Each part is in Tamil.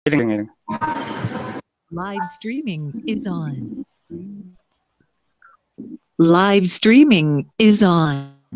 இருங்க இருங்க Live streaming is on. Live streaming is on.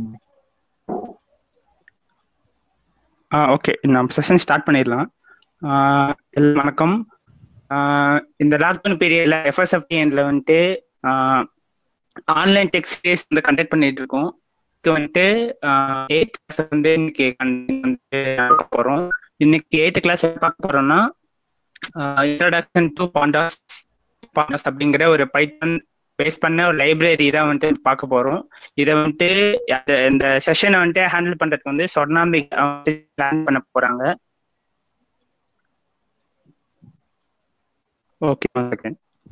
ஆ ஓகே நம்ம செஷன் ஸ்டார்ட் பண்ணிடலாம் ஆ, எல்லாம் வணக்கம் ஆ, இந்த லாக்டவுன் பீரியட்ல எஃப்எஸ்எஃப்டிஎன்ல வந்துட்டு ஆன்லைன் டெக்ஸ்ட் சீரிஸ் வந்து கண்டக்ட் பண்ணிட்டு இருக்கோம் இது வந்துட்டு எயித் கிளாஸ் வந்து இன்னைக்கு conduct வந்து பார்க்க போறோம் இன்னைக்கு எயித் கிளாஸ் பார்க்க போறோம்னா இன்ட்ரடக்ஷன் டு பாண்டாஸ் பாண்டாஸ் அப்படிங்கிற ஒரு பைத்தன் பேஸ் பண்ண ஒரு லைப்ரரி தான் வந்துட்டு பார்க்க போறோம் இதை வந்துட்டு அந்த- இந்த செஷனை வந்துட்டு ஹேண்டில் பண்றதுக்கு வந்து சொர்ணாம்பி பிளான் பண்ண போறாங்க ஓகே ஓகே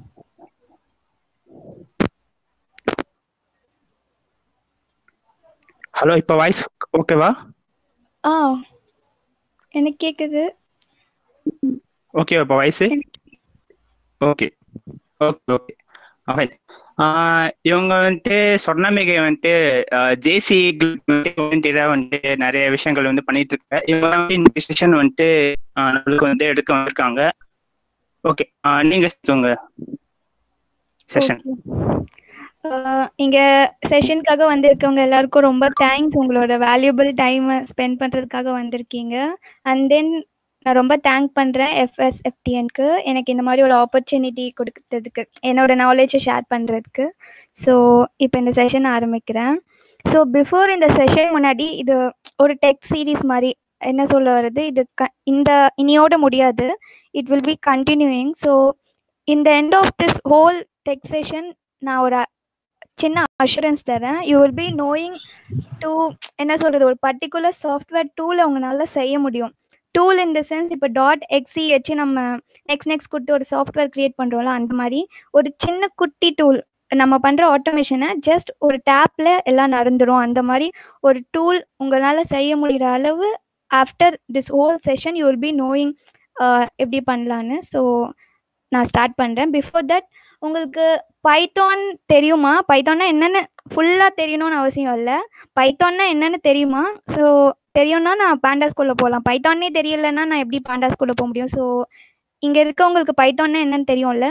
ஹலோ இப்போ வாய்ஸ் ஓகேவா ஆ எனக்கு கேக்குது ஓகே இப்போ voice okay okay okay Alright. ஆஹ் இவங்க வந்துட்டு சொர்ணமிகை வந்துட்டு ஜேசி வந்துட்டு வந்துட்டு நிறைய விஷயங்கள் வந்து பண்ணிட்டு இருக்காங்க இவங்க வந்து இந்த டிசிஷன் வந்துட்டு ஆஹ் நம்மளுக்கு வந்து எடுக்க வந்திருக்காங்க ஓகே நீங்க சொல்லுங்க செஷன் ஆஹ் இங்க செஷனுக்காக வந்திருக்கவங்க எல்லாருக்கும் ரொம்ப தேங்க்ஸ் உங்களோட வேல்யூபிள் டைம் ஸ்பெண்ட் பண்றதுக்காக வந்திருக்கீங்க அண்ட் தென் நான் ரொம்ப தேங்க் பண்றேன் எஃப்எஸ்எஃப்டிஎன்க்கு எனக்கு இந்த மாதிரி ஒரு ஆப்பர்ச்சுனிட்டி கொடுத்ததுக்கு என்னோட நாலேஜை ஷேர் பண்றதுக்கு ஸோ இப்போ இந்த செஷன் ஆரம்பிக்கிறேன் ஸோ பிஃபோர் இந்த செஷன் முன்னாடி இது ஒரு டெக் சீரிஸ் மாதிரி என்ன சொல்ல வருது இது க இந்த இனியோட முடியாது it will be continuing so இந்த end of this whole tech session நான் ஒரு சின்ன அஷூரன்ஸ் தரேன் you will be knowing to என்ன சொல்கிறது ஒரு பர்டிகுலர் சாஃப்ட்வேர் டூல் அவங்களால செய்ய முடியும் டூல் இன் த சென்ஸ் இப்போ டாட் எக்ஸி வச்சு நம்ம நெக்ஸ்ட் நெக்ஸ்ட் கொடுத்து ஒரு சாஃப்ட்வேர் க்ரியேட் பண்ணுறோம்ல அந்த மாதிரி ஒரு சின்ன குட்டி டூல் நம்ம பண்ணுற ஆட்டோமேஷனை ஜஸ்ட் ஒரு டேப்பில் எல்லாம் நடந்துரும் அந்த மாதிரி ஒரு டூல் உங்களால் செய்ய முடிகிற அளவு after this whole session you will be knowing எப்படி பண்ணலான்னு ஸோ நான் ஸ்டார்ட் பண்ணுறேன் பிஃபோர் தட் உங்களுக்கு பைத்தான் தெரியுமா பைத்தான்னா என்னென்னு ஃபுல்லாக தெரியணும்னு அவசியம் இல்லை பைத்தான்னா என்னென்னு தெரியுமா ஸோ தெரியும்னா நான் பாண்டா ஸ்கூலில் போகலாம் பைத்தானே தெரியலன்னா நான் எப்படி பாண்டா ஸ்கூலில் போக முடியும் ஸோ இங்கே இருக்கவங்களுக்கு பைத்தான்னா என்னன்னு தெரியும்ல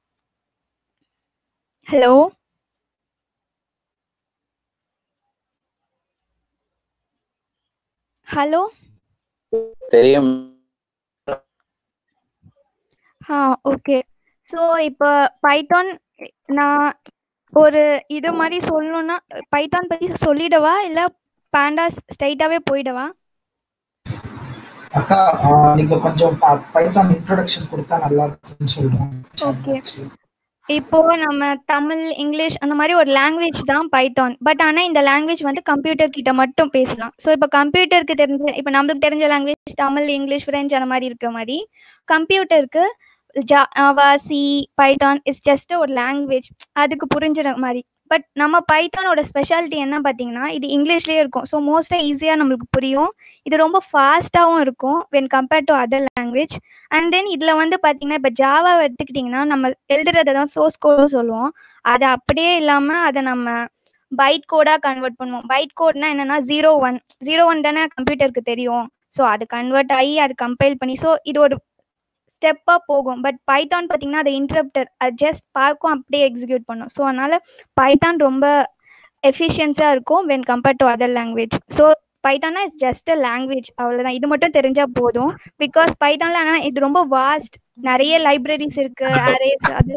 ஹலோ ஹலோ தெரியும் ஆ ஓகே ஸோ இப்போ பைத்தான் நான் ஒரு இது மாதிரி சொல்லணும்னா பைத்தான் பற்றி சொல்லிடவா இல்லை பாண்டாஸ் ஸ்ட்ரைட்டாகவே போயிடவா அக்கா ஆ, நீங்க கொஞ்சம் பைத்தான் இன்ட்ரோடக்ஷன் கொடுத்தா நல்லா இருக்கும்னு சொல்றேன் Okay. இப்போ நம்ம தமிழ் இங்கிலீஷ் அந்த மாதிரி ஒரு லாங்குவேஜ் தான் பைத்தான் பட் ஆனால் இந்த லாங்குவேஜ் வந்து கம்ப்யூட்டர் கிட்ட மட்டும் பேசலாம் ஸோ இப்போ கம்ப்யூட்டருக்கு தெரிஞ்ச இப்போ நம்மளுக்கு தெரிஞ்ச லாங்குவேஜ் தமிழ் இங்கிலீஷ் ஃப்ரெஞ்ச் அந்த மாதிரி இருக்கிற மாதிரி கம்ப்யூட்டருக்கு Java C Python is just ஒரு லாங்குவேஜ் அதுக்கு புரிஞ்சுற மாதிரி பட் நம்ம பைத்தானோட ஸ்பெஷாலிட்டி என்ன பார்த்தீங்கன்னா இது இங்கிலீஷ்லேயே இருக்கும் ஸோ மோஸ்ட்டாக ஈஸியாக நம்மளுக்கு புரியும் இது ரொம்ப ஃபாஸ்ட்டாகவும் இருக்கும் when compared to other language and then இதில் வந்து பார்த்தீங்கன்னா இப்போ ஜாவாவை எடுத்துக்கிட்டிங்கன்னா நம்ம எழுதுறதை தான் சோர்ஸ் கோடும் சொல்லுவோம் அதை அப்படியே இல்லாமல் அதை நம்ம பைட் கோடாக கன்வெர்ட் பண்ணுவோம் பைட் கோட்னா என்னன்னா ஜீரோ ஒன் ஜீரோ ஒன் தானே கம்ப்யூட்டருக்கு தெரியும் ஸோ அது கன்வெர்ட் ஆகி அது கம்பைல் பண்ணி ஸோ இது ஒரு ஸ்டெப்பாக போகும் பட் பைத்தான் பார்த்தீங்கன்னா அது இன்டரப்டர் அது ஜஸ்ட் பார்க்கும் அப்படியே எக்ஸிக்யூட் பண்ணும் ஸோ அதனால் பைத்தான் ரொம்ப எஃபிஷியன்ஸாக இருக்கும் when compared to other language so பைத்தானா இஸ் ஜஸ்ட் அ லாங்குவேஜ் அவ்வளோதான் இது மட்டும் தெரிஞ்சால் போதும் பிகாஸ் பைத்தான்ல ஆனால் இது ரொம்ப வாஸ்ட் நிறைய லைப்ரரிஸ் இருக்கு அரேஸ் அது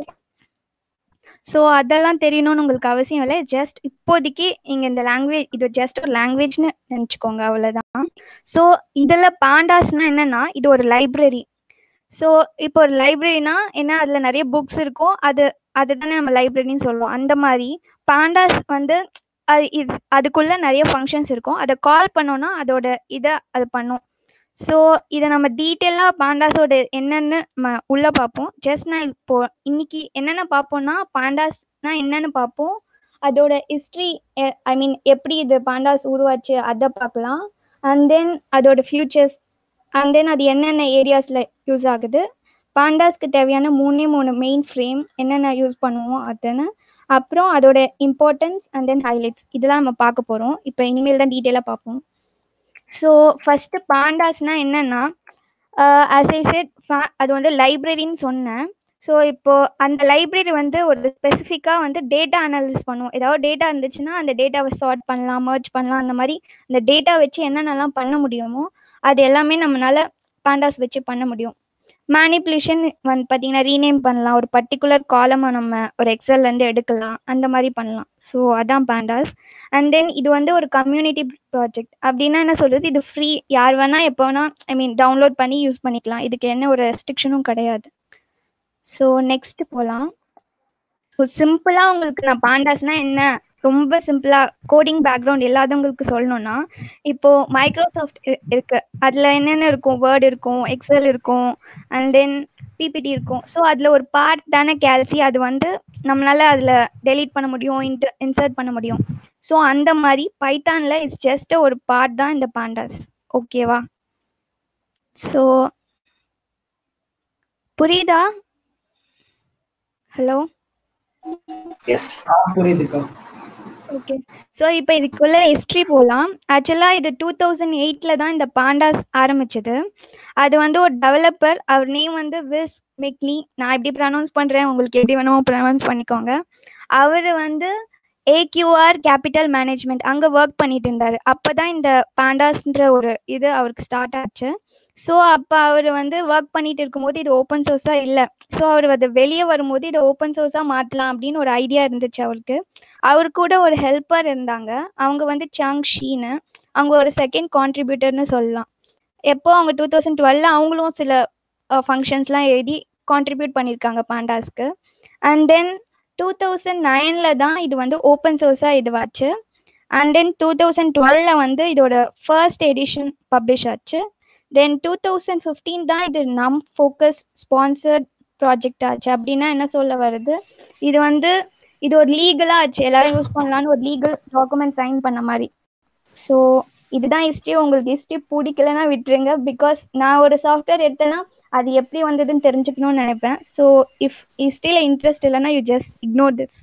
ஸோ அதெல்லாம் தெரியணும்னு உங்களுக்கு அவசியம் இல்லை ஜஸ்ட் இப்போதைக்கு இங்கே இந்த லாங்குவேஜ் இது ஜஸ்ட் ஒரு லாங்குவேஜ்னு நினச்சிக்கோங்க அவ்வளோதான் ஸோ இதில் பாண்டாஸ்னா என்னன்னா இது ஒரு லைப்ரரி ஸோ இப்போ ஒரு லைப்ரரினா என்ன அதில் நிறைய புக்ஸ் இருக்கும் அது அதுதானே நம்ம லைப்ரரின்னு சொல்லுவோம் அந்த மாதிரி பாண்டாஸ் வந்து அது இது அதுக்குள்ள நிறைய ஃபங்க்ஷன்ஸ் இருக்கும் அதை கால் பண்ணோம்னா அதோட இதை அது பண்ணும் ஸோ இதை நம்ம டீட்டெயிலாக பாண்டாஸோட என்னென்னு நம்ம உள்ளே பார்ப்போம் ஜஸ்ட் நான் இப்போ இன்னைக்கு என்னென்ன பார்ப்போம்னா பாண்டாஸ்னா என்னென்னு பார்ப்போம் அதோட ஹிஸ்ட்ரி ஐ மீன் எப்படி இது பாண்டாஸ் உருவாச்சு அதை பார்க்கலாம் அண்ட் தென் அதோட ஃபியூச்சர்ஸ் அண்ட் தென் அது என்னென்ன ஏரியாஸில் யூஸ் ஆகுது பாண்டாஸ்க்கு தேவையான மூணே மூணு மெயின் ஃப்ரேம் என்னென்ன யூஸ் பண்ணுவோம் அதுன்னு அப்புறம் அதோட இம்பார்ட்டன்ஸ் அண்ட் தென் ஹைலைட்ஸ் இதெல்லாம் நம்ம பார்க்க போகிறோம் இப்போ இனிமேல் தான் டீட்டெயிலாக பார்ப்போம் ஸோ ஃபஸ்ட்டு பாண்டாஸ்னால் என்னென்னா ஆஸ் ஐ செட் அது வந்து லைப்ரரின்னு சொன்னேன் ஸோ இப்போ அந்த லைப்ரரி வந்து ஒரு ஸ்பெசிஃபிக்காக வந்து டேட்டா அனாலிசிஸ் பண்ணுவோம் ஏதாவது டேட்டா இருந்துச்சுன்னா அந்த டேட்டாவை சார்ட் பண்ணலாம் மர்ஜ் பண்ணலாம் அந்த மாதிரி அந்த டேட்டா வச்சு என்னென்னலாம் பண்ண முடியுமோ அது எல்லாமே நம்மளால பாண்டாஸ் வச்சு பண்ண முடியும் மேனிப்புலேஷன் வந்து பார்த்தீங்கன்னா ரீநேம் பண்ணலாம் ஒரு பர்டிகுலர் காலமை நம்ம ஒரு எக்ஸல்லேருந்து எடுக்கலாம் அந்த மாதிரி பண்ணலாம் ஸோ அதான் பாண்டாஸ் அண்ட் தென் இது வந்து ஒரு கம்யூனிட்டி ப்ராஜெக்ட் அப்படின்னா என்ன சொல்கிறது இது ஃப்ரீ யார் வேணால் எப்போ வேணால் ஐ மீன் டவுன்லோட் பண்ணி யூஸ் பண்ணிக்கலாம் இதுக்கு என்ன ஒரு ரெஸ்ட்ரிக்ஷனும் கிடையாது ஸோ நெக்ஸ்ட் போகலாம் ஸோ சிம்பிளாக உங்களுக்கு நான் பாண்டாஸ்னா என்ன ரொம்ப சிம்பிளாக கோடிங் பேக்ரவுண்ட் இல்லாதவங்களுக்கு சொல்லணும்னா இப்போ மைக்ரோசாஃப்ட் இருக்கு அதில் என்னென்ன இருக்கும் வேர்ட் இருக்கும் எக்ஸல் இருக்கும் அண்ட் தென் பிபிடி இருக்கும் ஸோ அதில் ஒரு பார்ட் தானே கேல்சி அது வந்து நம்மளால அதில் டெலீட் பண்ண முடியும் இன்ட் இன்சர்ட் பண்ண முடியும் ஸோ அந்த மாதிரி பைத்தானில் இட்ஸ் ஜஸ்ட் ஒரு பார்ட் தான் இந்த பாண்டாஸ் ஓகேவா ஸோ புரியுதா ஹலோ எஸ் ஆ புரியுதுக்கா ஓகே ஸோ இப்போ இதுக்குள்ள ஹிஸ்ட்ரி போகலாம் ஆக்சுவலாக இது டூ தௌசண்ட் எயிட்டில் தான் இந்த பாண்டாஸ் ஆரம்பிச்சது அது வந்து ஒரு டெவலப்பர் அவர் நேம் வந்து விஸ் மெக்னி நான் எப்படி ப்ரனவுன்ஸ் பண்ணுறேன் உங்களுக்கு எப்படி வேணுமோ ப்ரனவுன்ஸ் பண்ணிக்கோங்க அவர் வந்து ஏக்யூஆர் கேபிட்டல் மேனேஜ்மெண்ட் அங்கே ஒர்க் பண்ணிட்டு இருந்தார் அப்போ தான் இந்த பாண்டாஸ்ன்ற ஒரு இது அவருக்கு ஸ்டார்ட் ஆச்சு ஸோ அப்போ அவர் வந்து ஒர்க் பண்ணிட்டு இருக்கும்போது இது ஓப்பன் சோர்ஸாக இல்லை ஸோ அவர் அது வெளியே வரும்போது இதை ஓப்பன் சோர்ஸாக மாற்றலாம் அப்படின்னு ஒரு ஐடியா இருந்துச்சு அவருக்கு அவர் கூட ஒரு ஹெல்ப்பர் இருந்தாங்க அவங்க வந்து சாங் ஷீனு அவங்க ஒரு செகண்ட் கான்ட்ரிபியூட்டர்னு சொல்லலாம் எப்போ அவங்க டூ தௌசண்ட் டுவெல்ல அவங்களும் சில ஃபங்க்ஷன்ஸ்லாம் எழுதி கான்ட்ரிபியூட் பண்ணியிருக்காங்க பாண்டாஸ்க்கு அண்ட் தென் டூ தௌசண்ட் நைனில் தான் இது வந்து ஓப்பன் சோர்ஸாக இதுவாச்சு அண்ட் தென் டூ தௌசண்ட் டுவெல்ல வந்து இதோட ஃபர்ஸ்ட் எடிஷன் பப்ளிஷ் ஆச்சு தென் டூ தௌசண்ட் ஃபிஃப்டீன் தான் இது நம் ஃபோக்கஸ் ஸ்பான்சர்ட் ப்ராஜெக்ட் ஆச்சு அப்படின்னா என்ன சொல்ல வருது இது வந்து இது ஒரு லீகலாக ஆச்சு எல்லாரும் யூஸ் பண்ணலான்னு ஒரு லீகல் டாக்குமெண்ட் சைன் பண்ண மாதிரி ஸோ இதுதான் ஹிஸ்ட்ரி உங்களுக்கு ஹிஸ்ட்ரி பிடிக்கலன்னா விட்டுருங்க பிகாஸ் நான் ஒரு சாஃப்ட்வேர் எடுத்தேன்னா அது எப்படி வந்ததுன்னு தெரிஞ்சுக்கணும்னு நினைப்பேன் ஸோ இஃப் ஹிஸ்ட்ரியில் இன்ட்ரெஸ்ட் இல்லைன்னா you just ignore this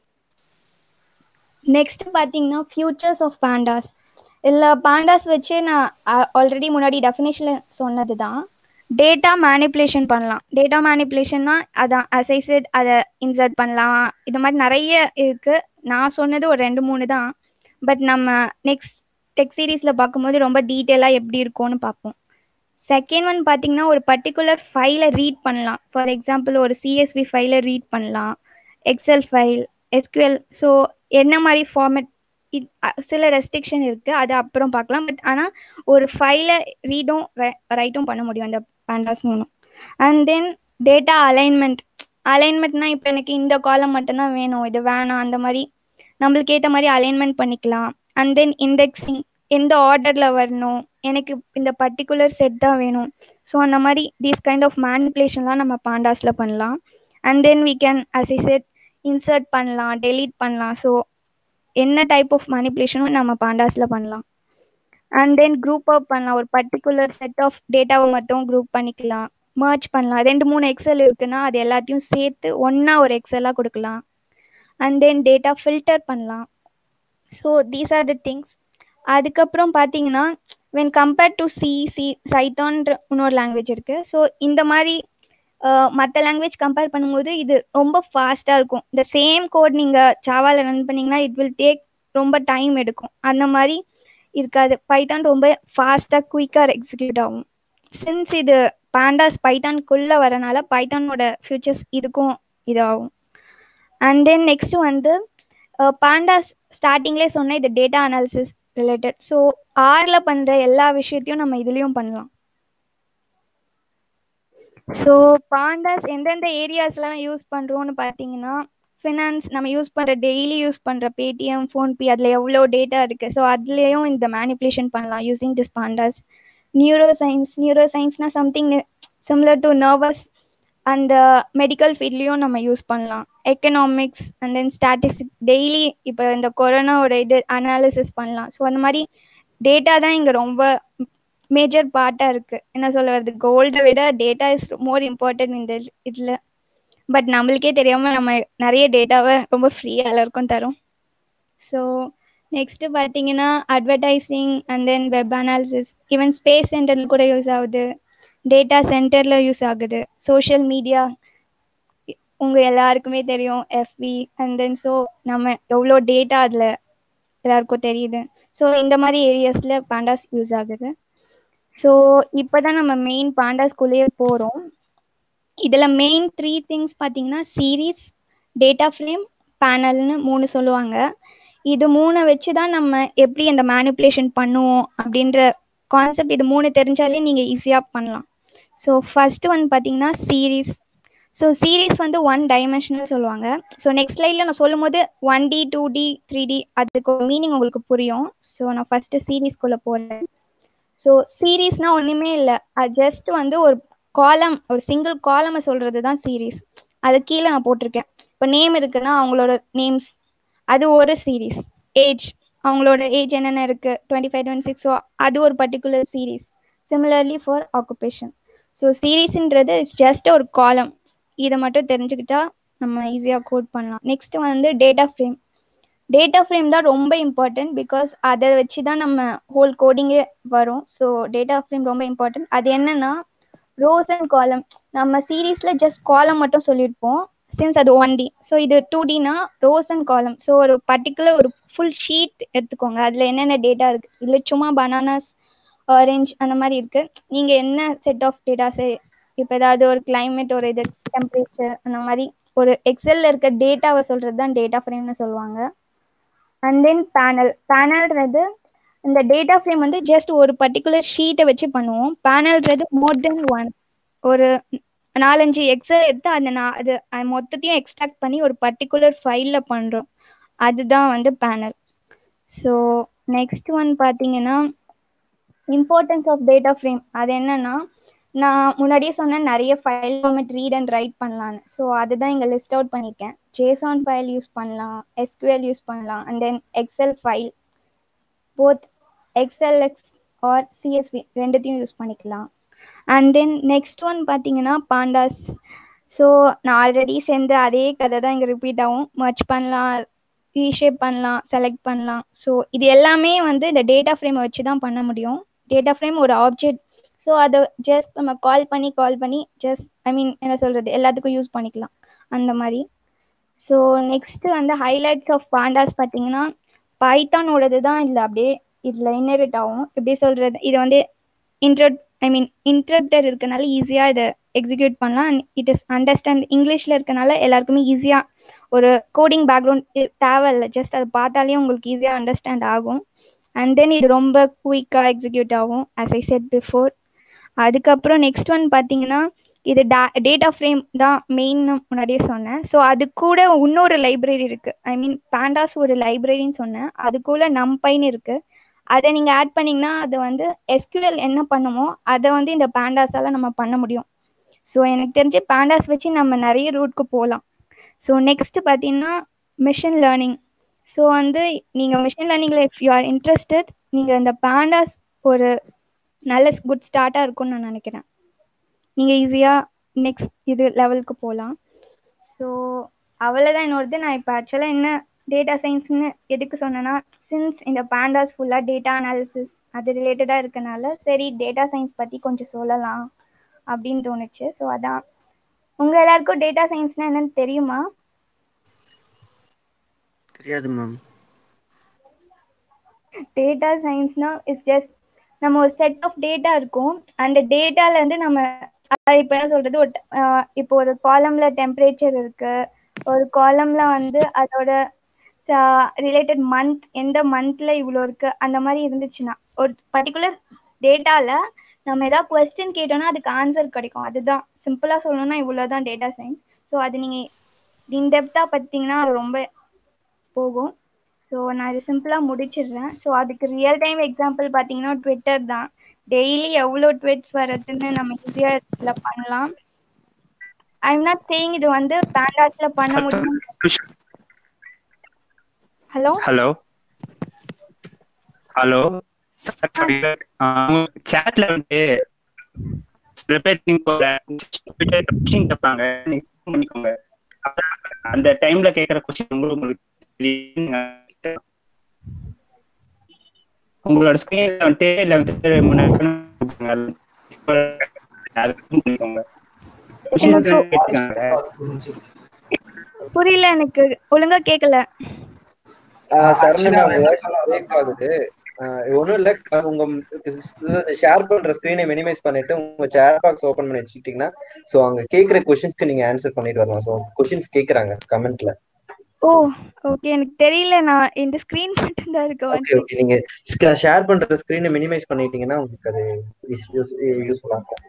next பார்த்தீங்கன்னா ஃபியூச்சர்ஸ் ஆஃப் பாண்டாஸ் இல்லை பாண்டாஸ் வச்சு நான் ஆல்ரெடி முன்னாடி டெஃபினேஷனில் சொன்னது தான் டேட்டா மேனிப்புலேஷன் பண்ணலாம் டேட்டா மேனிப்புலேஷன்னா அதான் அசைசட் அதை இன்சர்ட் பண்ணலாம் இது மாதிரி நிறைய இருக்குது நான் சொன்னது ஒரு ரெண்டு மூணு தான் பட் நம்ம நெக்ஸ்ட் டெக் சீரீஸில் பார்க்கும்போது ரொம்ப டீட்டெயிலாக எப்படி இருக்கும்னு பார்ப்போம் செகண்ட் ஒன் பார்த்தீங்கன்னா ஒரு பர்டிகுலர் ஃபைலை ரீட் பண்ணலாம் ஃபார் எக்ஸாம்பிள் ஒரு சிஎஸ்வி ஃபைலை ரீட் பண்ணலாம் எக்ஸல் ஃபைல் எஸ்கியூஎல் ஸோ என்ன மாதிரி ஃபார்மேட் சில ரெஸ்ட்ரிக்ஷன் இருக்குது அது அப்புறம் பார்க்கலாம் பட் ஆனால் ஒரு ஃபைலை ரீடும் ரைட்டும் பண்ண முடியும் அந்த பேண்டாஸ் மூணும் அண்ட் தென் டேட்டா அலைன்மெண்ட் அலைன்மெண்ட்னா இப்போ எனக்கு இந்த காலம் மட்டும்தான் வேணும் இது வேணாம் அந்த மாதிரி நம்மளுக்கு ஏற்ற மாதிரி அலைன்மெண்ட் பண்ணிக்கலாம் அண்ட் தென் இண்டெக்ஸிங் எந்த ஆர்டரில் வரணும் எனக்கு இந்த பர்டிகுலர் செட் தான் வேணும் ஸோ அந்த மாதிரி தீஸ் கைண்ட் ஆஃப் மேனிப்புலேஷன்லாம் நம்ம பாண்டாஸில் பண்ணலாம் and then we can as I said insert பண்ணலாம் டெலீட் பண்ணலாம் ஸோ என்ன டைப் ஆஃப் மேனிப்புலேஷனும் நம்ம பாண்டாஸில் பண்ணலாம் அண்ட் தென் குரூப் அப் பண்ணலாம் ஒரு பர்டிகுலர் செட் ஆஃப் டேட்டாவை மட்டும் குரூப் பண்ணிக்கலாம் மர்ச் பண்ணலாம் ரெண்டு மூணு எக்ஸல் இருக்குன்னா அது எல்லாத்தையும் சேர்த்து ஒன்றா ஒரு எக்ஸலாக கொடுக்கலாம் அண்ட் தென் டேட்டா ஃபில்டர் பண்ணலாம் so these are the things அதுக்கப்புறம் பார்த்தீங்கன்னா when compared to C C சைத்தான்ற இன்னொரு லாங்குவேஜ் இருக்குது ஸோ இந்த மாதிரி மற்ற லாங்குவேஜ் கம்பேர் பண்ணும்போது இது ரொம்ப ஃபாஸ்ட்டாக இருக்கும் இந்த சேம் கோட் நீங்கள் சாவாவில் ரன் பண்ணிங்கன்னா இட் வில் டேக் ரொம்ப டைம் எடுக்கும் அந்த மாதிரி இருக்காது பைத்தான் ரொம்ப ஃபாஸ்ட்டாக குயிக்காக எக்ஸிக்யூட் ஆகும் சின்ஸ் இது பாண்டாஸ் பைத்தான்குள்ளே வரனால பைத்தானோட ஃபியூச்சர்ஸ் இதுக்கும் இதாகும் அண்ட் தென் நெக்ஸ்ட் வந்து பாண்டாஸ் ஸ்டார்டிங்லேயே சொன்ன இது டேட்டா அனாலிசிஸ் ரிலேட்டட் ஸோ ஆரில் பண்ணுற எல்லா விஷயத்தையும் நம்ம இதுலேயும் பண்ணலாம் ஸோ பாண்டாஸ் எந்தெந்த ஏரியாஸ்லாம் யூஸ் பண்ணுறோன்னு பார்த்தீங்கன்னா ஃபினான்ஸ் நம்ம யூஸ் பண்ணுற டெய்லி யூஸ் பண்ணுற பேடிஎம் ஃபோன்பே அதில் எவ்வளோ டேட்டா இருக்குது ஸோ அதுலேயும் இந்த மேனிப்புலேஷன் பண்ணலாம் using this pandas neuro science neuro சயின்ஸ்னால் சம்திங் சிம்லர் டு நர்வஸ் அந்த மெடிக்கல் ஃபீல்ட்லேயும் நம்ம யூஸ் பண்ணலாம் economics and then statistic daily இப்போ இந்த கொரோனாவோட இது அனாலிசிஸ் பண்ணலாம் ஸோ அந்த மாதிரி டேட்டா தான் இங்கே ரொம்ப மேஜர் பார்ட்டாக இருக்குது என்ன சொல்ல வருது கோல்டை விட டேட்டா இஸ் மோர் இம்பார்ட்டன்ட் இந்த இதில் பட் நம்மளுக்கே தெரியாமல் நம்ம நிறைய டேட்டாவை ரொம்ப ஃப்ரீயாக எல்லாருக்கும் தரும் ஸோ நெக்ஸ்ட்டு பார்த்தீங்கன்னா advertising and then web analysis even space சென்டரில் கூட யூஸ் ஆகுது டேட்டா சென்டரில் யூஸ் ஆகுது சோஷியல் மீடியா உங்கள் எல்லாருக்குமே தெரியும் எஃபி அண்ட் தென் ஸோ நம்ம எவ்வளோ டேட்டா அதில் எல்லாருக்கும் தெரியுது ஸோ இந்த மாதிரி ஏரியாஸில் பாண்டாஸ் யூஸ் ஆகுது ஸோ இப்போ தான் நம்ம மெயின் பாண்டாஸ்குள்ளேயே போகிறோம் இதில் மெயின் த்ரீ திங்ஸ் பார்த்தீங்கன்னா சீரீஸ் டேட்டா ஃப்ரேம் பேனல்னு மூணு சொல்லுவாங்க இது மூணை வச்சு தான் நம்ம எப்படி அந்த மேனிப்புலேஷன் பண்ணுவோம் அப்படின்ற கான்செப்ட் இது மூணு தெரிஞ்சாலே நீங்கள் ஈஸியாக பண்ணலாம் ஸோ ஃபர்ஸ்ட் ஒன் பார்த்தீங்கன்னா சீரீஸ் ஸோ சீரீஸ் வந்து ஒன் டைமென்ஷனல் சொல்லுவாங்க ஸோ நெக்ஸ்ட் ஸ்லைடில் நான் சொல்லும் போது one D two D three D அதுக்கு மீனிங் உங்களுக்கு புரியும் ஸோ நான் ஃபஸ்ட்டு சீரீஸ்குள்ளே போகிறேன் ஸோ சீரீஸ்னால் ஒன்றுமே இல்லை அது ஜஸ்ட் வந்து ஒரு காலம் ஒரு சிங்கிள் காலமை சொல்கிறது தான் சீரீஸ் அது கீழே நான் போட்டிருக்கேன் இப்போ நேம் இருக்குன்னா அவங்களோட நேம்ஸ் அது ஒரு சீரீஸ் ஏஜ் அவங்களோட ஏஜ் என்னென்ன இருக்குது twenty five twenty six so அது ஒரு particular series similarly for occupation so சீரீஸ்ன்றது இட்ஸ் ஜஸ்ட் ஒரு காலம் இதை மட்டும் தெரிஞ்சுக்கிட்டா நம்ம ஈஸியாக கோட் பண்ணலாம் நெக்ஸ்ட் வந்து டேட்டா ஃப்ரேம் டேட்டா ஃப்ரேம் தான் ரொம்ப இம்பார்ட்டன்ட் பிகாஸ் அதை வச்சு தான் நம்ம ஹோல் கோடிங்கே வரும் ஸோ டேட்டா ஃப்ரேம் ரொம்ப இம்பார்ட்டன்ட் அது என்னன்னா ரோஸ் அண்ட் காலம் நம்ம சீரீஸில் ஜஸ்ட் காலம் மட்டும் சொல்லியிருப்போம் சின்ஸ் அது ஒன் டி ஸோ இது டூ டினா ரோஸ் அண்ட் காலம் ஸோ ஒரு பர்டிகுலர் ஒரு ஃபுல் ஷீட் எடுத்துக்கோங்க அதில் என்னென்ன டேட்டா இருக்குது இல்லை சும்மா பனானாஸ் ஆரஞ்ச் அந்த மாதிரி இருக்குது நீங்கள் என்ன செட் ஆஃப் டேட்டாஸு இப்போ ஏதாவது ஒரு கிளைமேட் ஒரு இது டெம்பரேச்சர் அந்த மாதிரி ஒரு எக்ஸலில் இருக்க டேட்டாவை சொல்கிறது தான் டேட்டா ஃப்ரேம்னு சொல்லுவாங்க அண்ட் தென் பேனல் பேனல்ன்றது இந்த டேட்டா ஃப்ரேம் வந்து ஜஸ்ட் ஒரு பர்டிகுலர் ஷீட்டை வச்சு பண்ணுவோம் பேனல்ன்றது மோர் தென் ஒன் ஒரு நாலஞ்சு எக்ஸல் எடுத்து அதை நான் அது அது மொத்தத்தையும் எக்ஸ்ட்ராக்ட் பண்ணி ஒரு பர்டிகுலர் ஃபைலில் பண்ணுறோம் அதுதான் வந்து பேனல் ஸோ நெக்ஸ்ட் ஒன் பார்த்தீங்கன்னா இம்பார்ட்டன்ஸ் ஆஃப் டேட்டா ஃப்ரேம் அது என்னன்னா நான் முன்னாடியே சொன்னேன் நிறைய file format read and write பண்ணலான்னு ஸோ அதுதான் இங்கே லிஸ்ட் அவுட் பண்ணியிருக்கேன் ஜேசான் ஃபைல் யூஸ் பண்ணலாம் எஸ்கியூஎல் யூஸ் பண்ணலாம் and then Excel file both XLSX or CSV ரெண்டுத்தையும் யூஸ் பண்ணிக்கலாம் அண்ட் தென் நெக்ஸ்ட் ஒன் பார்த்தீங்கன்னா பாண்டாஸ் ஸோ நான் ஆல்ரெடி சேர்ந்து அதே கதை தான் இங்கே ரிப்பீட் ஆகும் மர்ச் பண்ணலாம் ரீஷேப் பண்ணலாம் செலக்ட் பண்ணலாம் ஸோ இது எல்லாமே வந்து இந்த டேட்டா ஃப்ரேமை வச்சு தான் பண்ண முடியும் டேட்டா ஃப்ரேம் ஒரு ஆப்ஜெக்ட் ஸோ அதை ஜஸ்ட் நம்ம கால் பண்ணி கால் பண்ணி ஜஸ்ட் ஐ மீன் என்ன சொல்கிறது எல்லாத்துக்கும் யூஸ் பண்ணிக்கலாம் அந்த மாதிரி ஸோ நெக்ஸ்ட்டு வந்து ஹைலைட்ஸ் ஆஃப் பாண்டாஸ் பார்த்தீங்கன்னா பைத்தானோடது தான் இதில் அப்படியே இதில் இன்னெரிட் ஆகும் எப்படி சொல்கிறது இது வந்து இன்ட்ரட் ஐ மீன் இன்டர்ப்டர் இருக்கனால ஈஸியாக இதை எக்ஸிக்யூட் பண்ணலாம் அண்ட் இட் இஸ் அண்டர்ஸ்டாண்ட் இங்கிலீஷில் இருக்கனால எல்லாருக்குமே ஈஸியாக ஒரு கோடிங் பேக்ரவுண்ட் தேவையில்லை ஜஸ்ட் அதை பார்த்தாலே உங்களுக்கு ஈஸியாக அண்டர்ஸ்டாண்ட் ஆகும் அண்ட் தென் இது ரொம்ப குயிக்காக எக்ஸிக்யூட் ஆகும் ஆஸ் ஐ செட் பிஃபோர் அதுக்கப்புறம் நெக்ஸ்ட் ஒன் பார்த்தீங்கன்னா இது டா டேட்டா ஃப்ரேம் தான் மெயின் முன்னாடியே சொன்னேன் ஸோ அது கூட இன்னொரு லைப்ரரி இருக்குது ஐ மீன் பேண்டாஸ் ஒரு லைப்ரரின்னு சொன்னேன் அதுக்குள்ளே நம்பைன்னு இருக்குது அதை நீங்கள் ஆட் பண்ணிங்கன்னா அது வந்து எஸ்கியூஎல் என்ன பண்ணுமோ அதை வந்து இந்த பேண்டாஸால் நம்ம பண்ண முடியும் ஸோ எனக்கு தெரிஞ்சு பேண்டாஸ் வச்சு நம்ம நிறைய ரூட்க்கு போகலாம் ஸோ நெக்ஸ்ட்டு பார்த்தீங்கன்னா மிஷின் லேர்னிங் ஸோ வந்து நீங்கள் மிஷின் லேர்னிங்கில் இஃப் யூ ஆர் இன்ட்ரெஸ்டட் நீங்கள் இந்த பேண்டாஸ் ஒரு நல்ல குட் ஸ்டார்ட்டாக இருக்கும்னு நான் நினைக்கிறேன் நீங்கள் ஈஸியாக நெக்ஸ்ட் இது லெவலுக்கு போகலாம் ஸோ அவ்வளோதான் என்னோடது நான் இப்போ ஆக்சுவலாக என்ன டேட்டா சயின்ஸ்னு எதுக்கு சொன்னேன்னா சின்ஸ் இந்த பேண்டாஸ் ஃபுல்லாக டேட்டா அனாலிசிஸ் அது ரிலேட்டடாக இருக்கனால சரி டேட்டா சயின்ஸ் பற்றி கொஞ்சம் சொல்லலாம் அப்படின்னு தோணுச்சு ஸோ அதான் உங்கள் எல்லாருக்கும் டேட்டா சயின்ஸ்னால் என்னன்னு தெரியுமா தெரியாது மேம் டேட்டா சயின்ஸ்னா இட்ஸ் ஜஸ்ட் நம்ம ஒரு செட் ஆஃப் டேட்டா இருக்கும் அந்த டேட்டால இருந்து நம்ம அது இப்போ என்ன சொல்றது ஒரு ஆஹ் இப்போ ஒரு காலம்ல டெம்பரேச்சர் இருக்கு ஒரு காலம்ல வந்து அதோட ரிலேட்டட் மந்த் எந்த மந்த்ல இவ்வளோ இருக்கு அந்த மாதிரி இருந்துச்சுன்னா ஒரு பர்டிகுலர் டேட்டால நம்ம ஏதாவது கொஸ்டின் கேட்டோம்னா அதுக்கு ஆன்சர் கிடைக்கும் அதுதான் சிம்பிளா சொல்லணும்னா இவ்வளோதான் டேட்டா சயின்ஸ் ஸோ அது நீங்க இன்டெப்தா பார்த்தீங்கன்னா அது ரொம்ப போகும் ஸோ நான் இது சிம்பிளாக முடிச்சிடுறேன் ஸோ அதுக்கு ரியல் டைம் எக்ஸாம்பிள் பார்த்தீங்கன்னா ட்விட்டர் தான் டெய்லி எவ்வளோ ட்விட்ஸ் வர்றதுன்னு நம்ம ஈஸியாக இதில் பண்ணலாம் ஐ எம் நாட் சேயிங் இது வந்து பேண்டாஸில் பண்ண முடியும் ஹலோ ஹலோ ஹலோ சேட்ல வந்து சில பேர் கொஸ்டின் கேட்பாங்க பண்ணிக்கோங்க அந்த டைம்ல கேட்குற கொஸ்டின் உங்களுக்கு உங்களோட ஸ்கிரீன்ல வந்துட்டு இல்ல வந்துட்டு முன்னாடி அது பண்ணிக்கோங்க கொஷின்ஸ் கேட்டுக்காங்க புரியல எனக்கு ஒழுங்கா கேட்கல சரணா பிரேக் ஆகுது ஒன்றும் இல்லை உங்க ஷேர் பண்ற ஸ்க்ரீனை மினிமைஸ் பண்ணிட்டு உங்க சேட் பாக்ஸ் ஓபன் பண்ணி வச்சுக்கிட்டீங்கன்னா ஸோ அங்க கேட்குற கொஸ்டின்ஸ்க்கு நீங்க ஆன்சர் பண்ணிட்டு வரலாம் ஸோ கொஸ்டின்ஸ் கேட்குறாங்க கமெண்ட்ல ஓ ஓகே எனக்கு தெரியல நான் இந்த ஸ்கிரீன் மட்டும் தான் இருக்க ஓகே ஓகே நீங்க ஷேர் பண்ற ஸ்க்ரீனை மினிமைஸ் பண்ணிட்டீங்கன்னா உங்களுக்கு அது யூஸ்ஃபுல்லா இருக்கும்